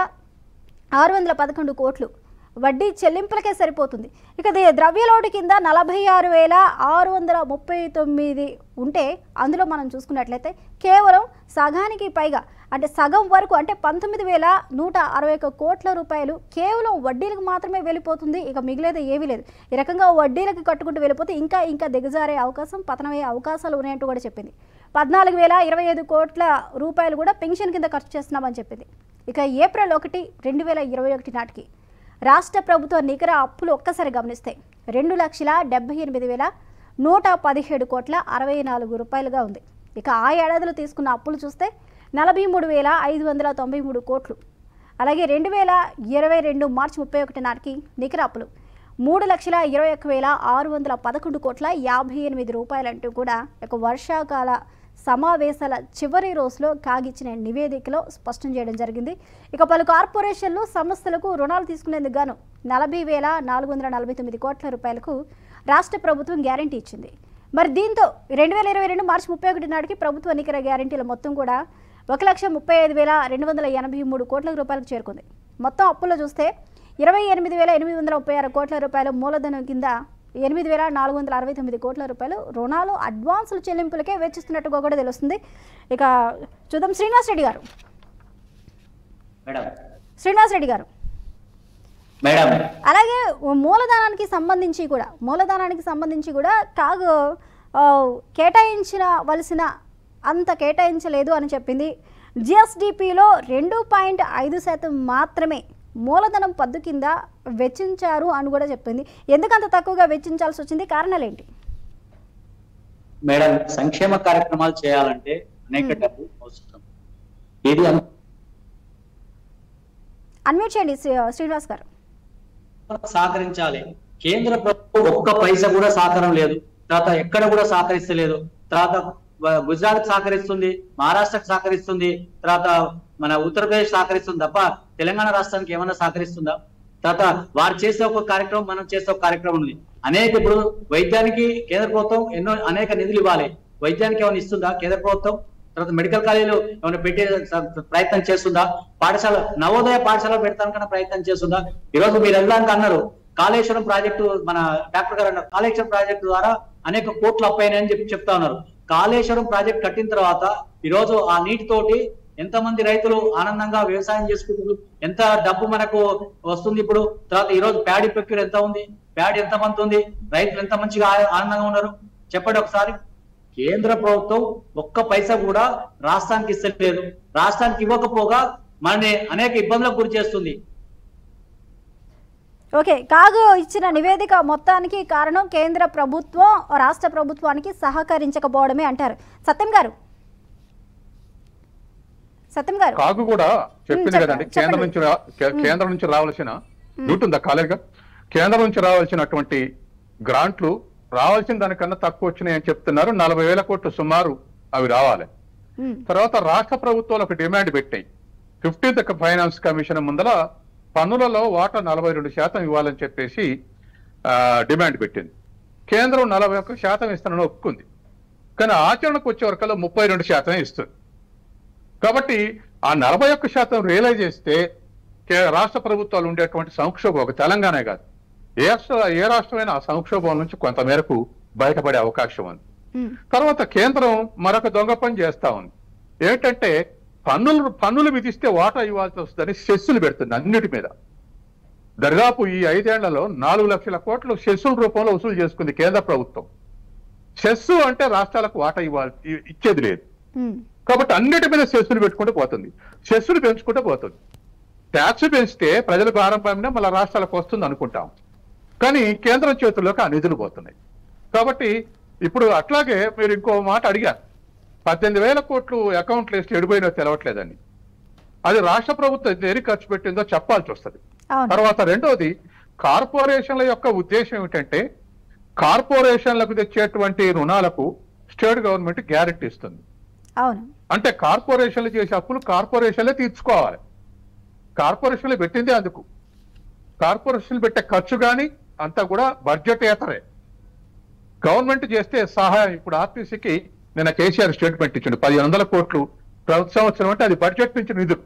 ఆరు వందల పదకొండు కోట్లు వడ్డీ చెల్లింపులకే సరిపోతుంది ఇక ది- ద్రవ్యలోటు కింద నలభై ఆరు వేల ఆరు వందల ముప్పై తొమ్మిది ఉంటే అందులో మనం చూసుకున్నట్లయితే కేవలం సగానికి పైగా అంటే సగం వరకు అంటే పంతొమ్మిది వేల నూట అరవై ఒక్క కోట్ల రూపాయలు కేవలం వడ్డీలకు మాత్రమే వెళ్ళిపోతుంది ఇక మిగిలేదు ఏమీ లేదు ఈ రకంగా వడ్డీలకు కట్టుకుంటూ వెళ్ళిపోతే ఇంకా ఇంకా దిగజారే అవకాశం పతనమయ్యే అవకాశాలు ఉన్నాయంటూ కూడా చెప్పింది పద్నాలుగు వేల ఇరవై ఐదు కోట్ల రూపాయలు కూడా పెన్షన్ కింద ఖర్చు చేస్తున్నామని చెప్పింది ఇక ఏప్రిల్ ఒకటి రెండు వేల ఇరవై ఒకటి నాటికి రాష్ట్ర ప్రభుత్వ నికర అప్పులు ఒక్కసారి గమనిస్తే రెండు లక్షల డెబ్బై ఎనిమిది వేల నూట పదిహేడు కోట్ల అరవై నాలుగు రూపాయలుగా ఉంది ఇక ఆ ఏడాదిలో తీసుకున్న అప్పులు చూస్తే నలభై మూడు వేల ఐదు వందల తొంభై మూడు కోట్లు అలాగే రెండు వేల ఇరవై రెండు మార్చి ముప్పై ఒకటి నాటికి నికర అప్పులు మూడు లక్షల ఇరవై ఒక్క వేల ఆరు వందల పదకొండు కోట్ల యాభై ఎనిమిది రూపాయలంటూ కూడా ఒక వర్షాకాల సమావేశాల చివరి రోజులో కాగిచ్చిన నివేదికలో స్పష్టం చేయడం జరిగింది ఇక పలు కార్పొరేషన్లు సంస్థలకు రుణాలు తీసుకునేందుకు గాను నలభై వేల నాలుగు వందల నలభై తొమ్మిది కోట్ల రూపాయలకు రాష్ట్ర ప్రభుత్వం గ్యారంటీ ఇచ్చింది మరి దీంతో రెండు వేల ఇరవై రెండు మార్చి ముప్పై ఒకటి నాటికి ప్రభుత్వ నికర గ్యారంటీల మొత్తం కూడా ఒక లక్ష ముప్పై ఐదు వేల రెండు వందల ఎనభై మూడు కోట్ల రూపాయలకు చేరుకుంది మొత్తం అప్పుల్లో చూస్తే ఇరవై ఎనిమిది వేల ఎనిమిది వందల ముప్పై ఆరు కోట్ల రూపాయలు మూలధనం కింద ఎనిమిది వేల నాలుగు వందల అరవై తొమ్మిది కోట్ల రూపాయలు రుణాలు అడ్వాన్సులు చెల్లింపులకే వెచ్చిస్తున్నట్టుగా కూడా తెలుస్తుంది ఇక చూద్దాం శ్రీనివాస్ రెడ్డి గారు మేడం శ్రీనివాస్ రెడ్డి గారు మేడం అలాగే మూలధనానికి సంబంధించి కూడా మూలధనానికి సంబంధించి కూడా కాగు ఆ, కేటాయించిన వలసిన అంత కేటాయించలేదు అని చెప్పింది జిఎస్డిపిలో రెండు పాయింట్ ఐదు శాతం మాత్రమే మూలధనం పద్దు కింద వెచ్చించారు అని కూడా చెప్పింది ఎందుకంత తక్కువగా వెచ్చించాల్సి వచ్చింది కారణాలు ఏంటి మేడం సంక్షేమ కార్యక్రమాలు చేయాలంటే అనేక డబ్బు అవసరం ఇది అంత అన్మ్యూట్ చేయండి శ్రీ- శ్రీనివాస్ గారు సహకరించాలి కేంద్ర ప్రభుత్వం ఒక్క పైసా కూడా సహకారం లేదు తర్వాత ఎక్కడ కూడా సహకరిస్తలేదు తర్వాత వ- గుజరాత్ సహకరిస్తుంది మహారాష్ట్రకు సహకరిస్తుంది తర్వాత మన ఉత్తరప్రదేశ్ సహకరిస్తుంది తప్ప తెలంగాణ రాష్ట్రానికి ఏమైనా సహకరిస్తుందా తర్వాత వారు చేసే ఒక కార్యక్రమం మనం చేసే ఒక కార్యక్రమం ఉంది అనేక ఇప్పుడు వైద్యానికి కేంద్ర ప్రభుత్వం ఎన్నో అనేక నిధులు ఇవ్వాలి వైద్యానికి ఏమైనా ఇస్తుందా కేంద్ర ప్రభుత్వం తర్వాత మెడికల్ కాలేజీలు ఏమైనా పెట్టే స- ప్రయత్నం చేస్తుందా పాఠశాల నవోదయ పాఠశాల పెడతానికన్నా ప్రయత్నం చేస్తుందా ఈ రోజు మీరు వెళ్ళడానికి అన్నారు కాళేశ్వరం ప్రాజెక్టు మన డాక్టర్ గారు అన్నారు కాళేశ్వరం ప్రాజెక్టు ద్వారా అనేక కోట్లు అప్పైనాయని చెప్పి చెప్తా ఉన్నారు కాళేశ్వరం ప్రాజెక్ట్ కట్టిన తర్వాత ఈ రోజు ఆ నీటితోటి ఎంతమంది రైతులు ఆనందంగా వ్యవసాయం చేసుకుంటున్నారు ఎంత డబ్బు మనకు వస్తుంది ఇప్పుడు తర్వాత ఈ రోజు ప్యాడీ పెక్యూర్ ఎంత ఉంది ప్యాడీ ఎంత మంది ఉంది రైతులు ఎంత మంచిగా ఆ- ఆనందంగా ఉన్నారు చెప్పండి ఒకసారి కేంద్ర ప్రభుత్వం ఒక్క పైసా కూడా రాష్ట్రానికి ఇస్తలేదు రాష్ట్రానికి ఇవ్వకపోగా మనని అనేక ఇబ్బందులకు గురి చేస్తుంది ఓకే కాగు ఇచ్చిన నివేదిక మొత్తానికి కారణం కేంద్ర ప్రభుత్వం రాష్ట్ర ప్రభుత్వానికి సహకరించకపోవడమే అంటారు సత్యం గారు సత్యం గారు కాగు కూడా చెప్పింది చెప్పండి, కదండి కేంద్రం చెప్పండి. నుంచి రా- కే- కేంద్రం నుంచి రావాల్సిన డ్యూటీ ఉందా కాలేగా కేంద్రం నుంచి రావాల్సినటువంటి గ్రాంట్లు రావాల్సిన దానికన్నా తక్కువ వచ్చినాయి అని చెప్తున్నారు నలభై వేల కోట్లు సుమారు అవి రావాలి ఉమ్, తర్వాత రాష్ట్ర ప్రభుత్వాలు ఒక డిమాండ్ పెట్టాయి ఫిఫ్టీన్త్ ఫైనాన్స్ కమిషన్ ముందర పన్నులలో వాటా నలభై రెండు శాతం ఇవ్వాలని చెప్పేసి ఆ, డిమాండ్ పెట్టింది కేంద్రం నలభై ఒక్క శాతం ఇస్తానని ఒప్పుకుంది కానీ ఆచరణకు వచ్చే వరకల్లా ముప్పై రెండు శాతమే ఇస్తుంది కాబట్టి ఆ నలభై ఒక్క శాతం రియలైజ్ చేస్తే కే- రాష్ట్ర ప్రభుత్వాలు ఉండేటువంటి సంక్షోభం ఒక తెలంగాణ కాదు ఏ రాష్ట్ర ఏ రాష్ట్రమైనా ఆ సంక్షోభం నుంచి కొంత మేరకు బయటపడే అవకాశం ఉంది ఉమ్, తర్వాత కేంద్రం మరొక దొంగ పని చేస్తా ఉంది ఏంటంటే పన్నులు పన్నులు విధిస్తే వాటా ఇవ్వాల్సి వస్తుందని సెస్సులు పెడుతుంది అన్నిటి మీద దరిదాపు ఈ ఐదేళ్లలో నాలుగు లక్షల కోట్లు సెస్సుల రూపంలో వసూలు చేసుకుంది కేంద్ర ప్రభుత్వం సెస్సు అంటే రాష్ట్రాలకు వాటా ఇవ్వాలి ఇ- ఇచ్చేది లేదు ఉమ్, కాబట్టి అన్నిటి మీద సెస్సులు పెట్టుకుంటూ పోతుంది సెస్సులు పెంచుకుంటూ పోతుంది ట్యాక్స్ పెంచితే ప్రజలకు ఆరంభంగా మళ్ళీ రాష్ట్రాలకు వస్తుంది అనుకుంటాం కానీ కేంద్రం చేతుల్లోకి ఆ నిధులు పోతున్నాయి కాబట్టి ఇప్పుడు అట్లాగే మీరు ఇంకో మాట అడిగారు పద్దెనిమిది వేల కోట్లు అకౌంట్లు వేస్తే ఎడిపోయినో తెలవట్లేదని అది రాష్ట్ర ప్రభుత్వం దేనికి ఖర్చు పెట్టిందో చెప్పాల్సి వస్తుంది అవును తర్వాత రెండోది కార్పొరేషన్ల యొక్క ఉద్దేశం ఏమిటంటే కార్పొరేషన్లకు తెచ్చేటువంటి రుణాలకు స్టేట్ గవర్నమెంట్ గ్యారెంటీ ఇస్తుంది అవును అంటే కార్పొరేషన్లు చేసే అప్పులు కార్పొరేషన్లే తీర్చుకోవాలి కార్పొరేషన్లు పెట్టిందే అందుకు కార్పొరేషన్లు పెట్టే ఖర్చు కానీ అంతా కూడా బడ్జెట్ ఏతరే గవర్నమెంట్ చేస్తే సహాయం ఇప్పుడు ఆర్టీసీకి నిన్న కేసీఆర్ స్టేట్మెంట్ ఇచ్చిండు పదిహేను వందల కోట్లు ప్రతి సంవత్సరం అంటే అది బడ్జెట్ నుంచి నిధులు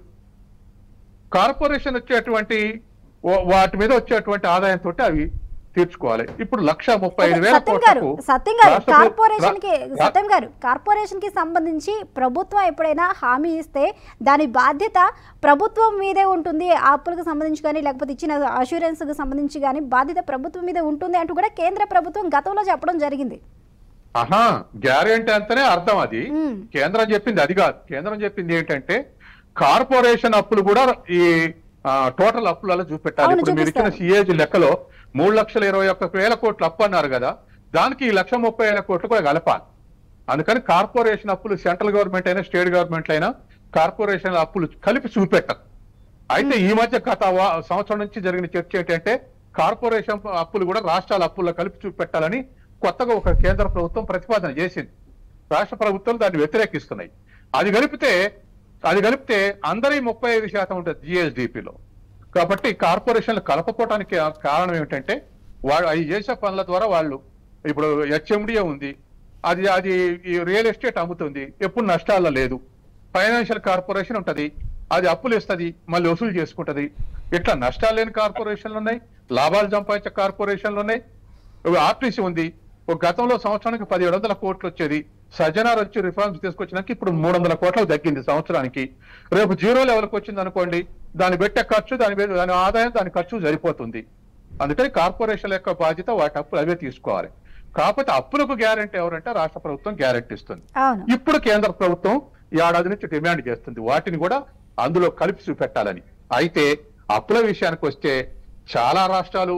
కార్పొరేషన్ వచ్చేటువంటి వా- వాటి మీద వచ్చేటువంటి ఆదాయంతో అవి తీర్చుకోవాలి ఇప్పుడు లక్ష ముప్పై ఐదు వేల సత్యం గారు కోట్లకు సత్యం గారు రాష్ట్ర ప్రభు- కార్పొరేషన్ కి రా- సత్యం గారు కార్పొరేషన్ కి సంబంధించి ప్రభుత్వం ఎప్పుడైనా హామీ ఇస్తే దాని బాధ్యత ప్రభుత్వం మీదే ఉంటుంది ఆ అప్పులకు సంబంధించి కానీ లేకపోతే ఇచ్చిన అష్యూరెన్స్ కి సంబంధించి కానీ బాధ్యత ప్రభుత్వం మీదే ఉంటుంది అంటూ కూడా కేంద్ర ప్రభుత్వం గతంలో చెప్పడం జరిగింది ఆహా గ్యారెంటీ అంటేనే అర్థం అది మ్మ్. కేంద్రం చెప్పింది అది కాదు కేంద్రం చెప్పింది ఏంటంటే కార్పొరేషన్ అప్పులు కూడా ఈ ఆ, టోటల్ అప్పులలో చూపెట్టాలి అవును, ఇప్పుడు మీరు ఇచ్చిన చూపిస్తారు. సిఏజీ లెక్కలో మూడు లక్షల ఇరవై ఒక్క వేల కోట్లు అప్పు అన్నారు కదా దానికి ఈ లక్ష ముప్పై వేల కోట్లు కూడా కలపాలి అందుకని కార్పొరేషన్ అప్పులు సెంట్రల్ గవర్నమెంట్ అయినా స్టేట్ గవర్నమెంట్ అయినా కార్పొరేషన్ అప్పులు కలిపి చూపెట్టరు అయితే ఈ మధ్య గత వా- సంవత్సరం నుంచి జరిగిన చర్చ ఏంటంటే కార్పొరేషన్ అప్పులు కూడా రాష్ట్రాల అప్పుల్లో కలిపి చూపెట్టాలని కొత్తగా ఒక కేంద్ర ప్రభుత్వం ప్రతిపాదన చేసింది రాష్ట్ర ప్రభుత్వాలు దాన్ని వ్యతిరేకిస్తున్నాయి అది కలిపితే అది కలిపితే అందరి ముప్పై ఐదు శాతం ఉంటుంది జిఎస్డిపిలో కాబట్టి కార్పొరేషన్లు కలపకోవడానికి ఆ కారణం ఏమిటంటే వాళ్ళు అవి చేసే పనుల ద్వారా వాళ్ళు ఇప్పుడు హెచ్ఎండిఏ ఉంది అది అది ఈ రియల్ ఎస్టేట్ అమ్ముతుంది ఎప్పుడు నష్టాల్లో లేదు ఫైనాన్షియల్ కార్పొరేషన్ ఉంటది అది అప్పులు ఇస్తుంది మళ్ళీ వసూలు చేసుకుంటది ఇట్లా నష్టాలు లేని కార్పొరేషన్లు ఉన్నాయి లాభాలు సంపాదించే కార్పొరేషన్లు ఉన్నాయి ఆర్టీసీ ఉంది ఒక గతంలో సంవత్సరానికి పదిహేడు వందల కోట్లు వచ్చేది సజ్జనార్ వచ్చి రిఫార్మ్స్ తీసుకొచ్చినాక ఇప్పుడు మూడు వందల కోట్లకు తగ్గింది సంవత్సరానికి రేపు జీరో లెవెల్కి వచ్చింది అనుకోండి దాన్ని పెట్టే ఖర్చు దాని మీద దాని ఆదాయం దాని ఖర్చు సరిపోతుంది అందుకని కార్పొరేషన్ యొక్క బాధ్యత వాటి అప్పులు అవే తీసుకోవాలి కాకపోతే అప్పులకు గ్యారెంటీ ఎవరంటే రాష్ట్ర ప్రభుత్వం గ్యారెంటీ ఇస్తుంది అవును ఇప్పుడు కేంద్ర ప్రభుత్వం ఈ ఏడాది నుంచి డిమాండ్ చేస్తుంది వాటిని కూడా అందులో కలిపి చూపెట్టాలని అయితే అప్పుల విషయానికి వస్తే చాలా రాష్ట్రాలు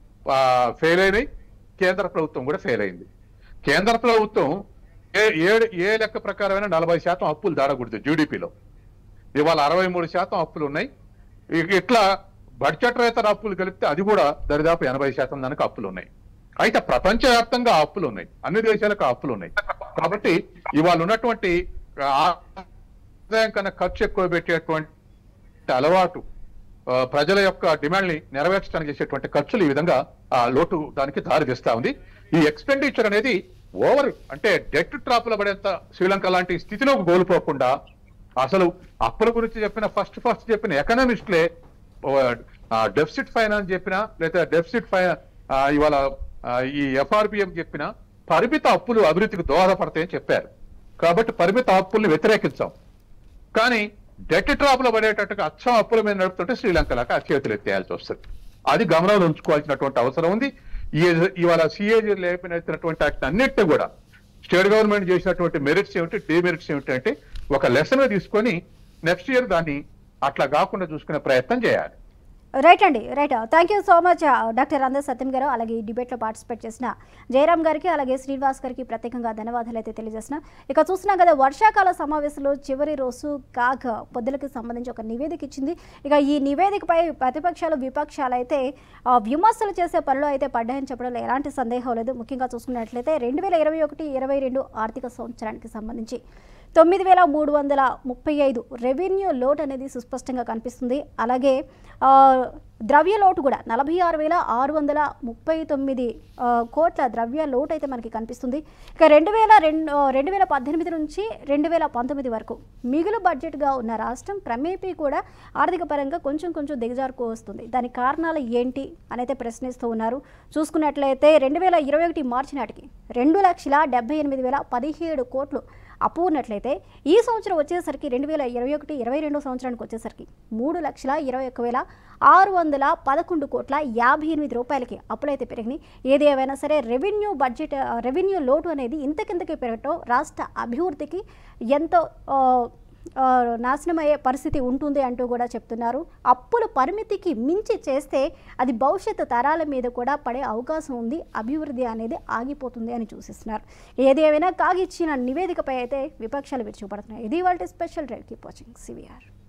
ఫెయిల్ అయినాయి కేంద్ర ప్రభుత్వం కూడా ఫెయిల్ అయింది కేంద్ర ప్రభుత్వం ఏ ఏడు ఏ లెక్క ప్రకారమైన నలభై శాతం అప్పులు దాడకూడదు జీడిపిలో ఇవాళ అరవై మూడు శాతం అప్పులు ఉన్నాయి ఇ- ఇట్లా బడ్జెట్ రేతర అప్పులు కలిపితే అది కూడా దరిదాపు ఎనభై శాతం దానికి అప్పులు ఉన్నాయి అయితే ప్రపంచవ్యాప్తంగా ఆ అప్పులు ఉన్నాయి అన్ని దేశాలకు ఆ అప్పులు ఉన్నాయి కాబట్టి ఇవాళ ఉన్నటువంటి ఆదాయం కన్నా ఖర్చు ఎక్కువ పెట్టేటువంటి అలవాటు ఆ, ప్రజల యొక్క డిమాండ్ ని నెరవేర్చడానికి చేసేటువంటి ఖర్చులు ఈ విధంగా ఆ లోటు దానికి దారి తీస్తా ఉంది ఈ ఎక్స్పెండిచర్ అనేది ఓవర్ అంటే డెట్ ట్రాప్ లో పడేంత శ్రీలంక లాంటి స్థితిలో కోల్పోకుండా అసలు అప్పుల గురించి చెప్పిన ఫస్ట్ ఫస్ట్ చెప్పిన ఎకనామిస్ట్లే డెఫిసిట్ ఫైనాన్స్ చెప్పిన లేదా డెఫిసిట్ ఫై ఆ, ఇవాళ ఆ, ఈ ఎఫ్ఆర్బిఎం చెప్పిన పరిమిత అప్పులు అభివృద్ధికి దోహదపడతాయని చెప్పారు కాబట్టి పరిమిత అప్పుల్ని వ్యతిరేకించాం కానీ డెట్ ట్రాప్ లో పడేటట్టుగా అచ్చం అప్పుల మీద నడుపుతుంటే శ్రీలంక లాగా ఆ చేతులు ఎత్తేయాల్సి వస్తుంది అది గమనంలో ఉంచుకోవాల్సినటువంటి అవసరం ఉంది ఈ ఇవాళ సిఏజీ లేపినటువంటి వాటిని అన్నిటిని కూడా స్టేట్ గవర్నమెంట్ చేసినటువంటి మెరిట్స్ ఏమిటి డిమెరిట్స్ ఏమిటి అంటే ఒక లెసన్ తీసుకొని నెక్స్ట్ ఇయర్ దాన్ని అట్లా కాకుండా చూసుకునే ప్రయత్నం చేయాలి రైట్ అండి right thank you so much doctor అందర్ సత్యం గారు అలాగే ఈ డిబేట్లో పార్టిసిపేట్ చేసిన జయరామ్ గారికి అలాగే శ్రీనివాస్ గారికి ప్రత్యేకంగా ధన్యవాదాలు అయితే తెలియజేసిన ఇక చూస్తున్నాం కదా వర్షాకాల సమావేశంలో చివరి రోజు కాగ్ పొద్దులకు సంబంధించి ఒక నివేదిక ఇచ్చింది ఇక ఈ నివేదికపై ప్రతిపక్షాలు విపక్షాలు అయితే ఆ, విమర్శలు చేసే పనిలో అయితే పడ్డాయని చెప్పడంలో ఎలాంటి సందేహం లేదు ముఖ్యంగా చూసుకున్నట్లయితే రెండు వేల ఇరవై ఒకటి ఇరవై రెండు ఆర్థిక సంవత్సరానికి సంబంధించి తొమ్మిది వేల మూడు వందల ముప్పై ఐదు రెవెన్యూ లోట్ అనేది సుస్పష్టంగా కనిపిస్తుంది అలాగే ఆ, ద్రవ్య లోటు కూడా నలభై ఆరు వేల ఆరు వందల ముప్పై తొమ్మిది ఆ, కోట్ల ద్రవ్య లోటు అయితే మనకి కనిపిస్తుంది ఇక రెండు వేల రెండు రెండు వేల పద్దెనిమిది నుంచి రెండు వేల పంతొమ్మిది వరకు మిగులు బడ్జెట్గా ఉన్న రాష్ట్రం క్రమేపీ కూడా ఆర్థిక పరంగా కొంచెం కొంచెం దిగజారుకు వస్తుంది దానికి కారణాలు ఏంటి అని అయితే ప్రశ్నిస్తూ ఉన్నారు చూసుకున్నట్లయితే రెండు వేల ఇరవై ఒకటి మార్చి నాటికి రెండు లక్షల డెబ్బై ఎనిమిది వేల పదిహేడు కోట్లు అప్పు ఉన్నట్లయితే ఈ సంవత్సరం వచ్చేసరికి రెండు వేల ఇరవై ఒకటి ఇరవై రెండో సంవత్సరానికి వచ్చేసరికి మూడు లక్షల ఇరవై ఒక్క వేల ఆరు వందల పదకొండు కోట్ల యాభై ఎనిమిది రూపాయలకి అప్పులైతే పెరిగినాయి ఏది ఏమైనా సరే రెవెన్యూ బడ్జెట్ ఆ, రెవెన్యూ లోటు అనేది ఇంతకింతకి పెరగటం రాష్ట్ర అభివృద్ధికి ఎంతో ఆ, ఆ, నాశనమయ్యే పరిస్థితి ఉంటుంది అంటూ కూడా చెప్తున్నారు అప్పుల పరిమితికి మించి చేస్తే అది భవిష్యత్తు తరాల మీద కూడా పడే అవకాశం ఉంది అభివృద్ధి అనేది ఆగిపోతుంది అని చూసిస్తున్నారు ఏది ఏమైనా కాగిచ్చిన నివేదికపై అయితే విపక్షాలు విరుచుకుపడుతున్నాయి ఇది వాళ్ళ special drive keep watching CVR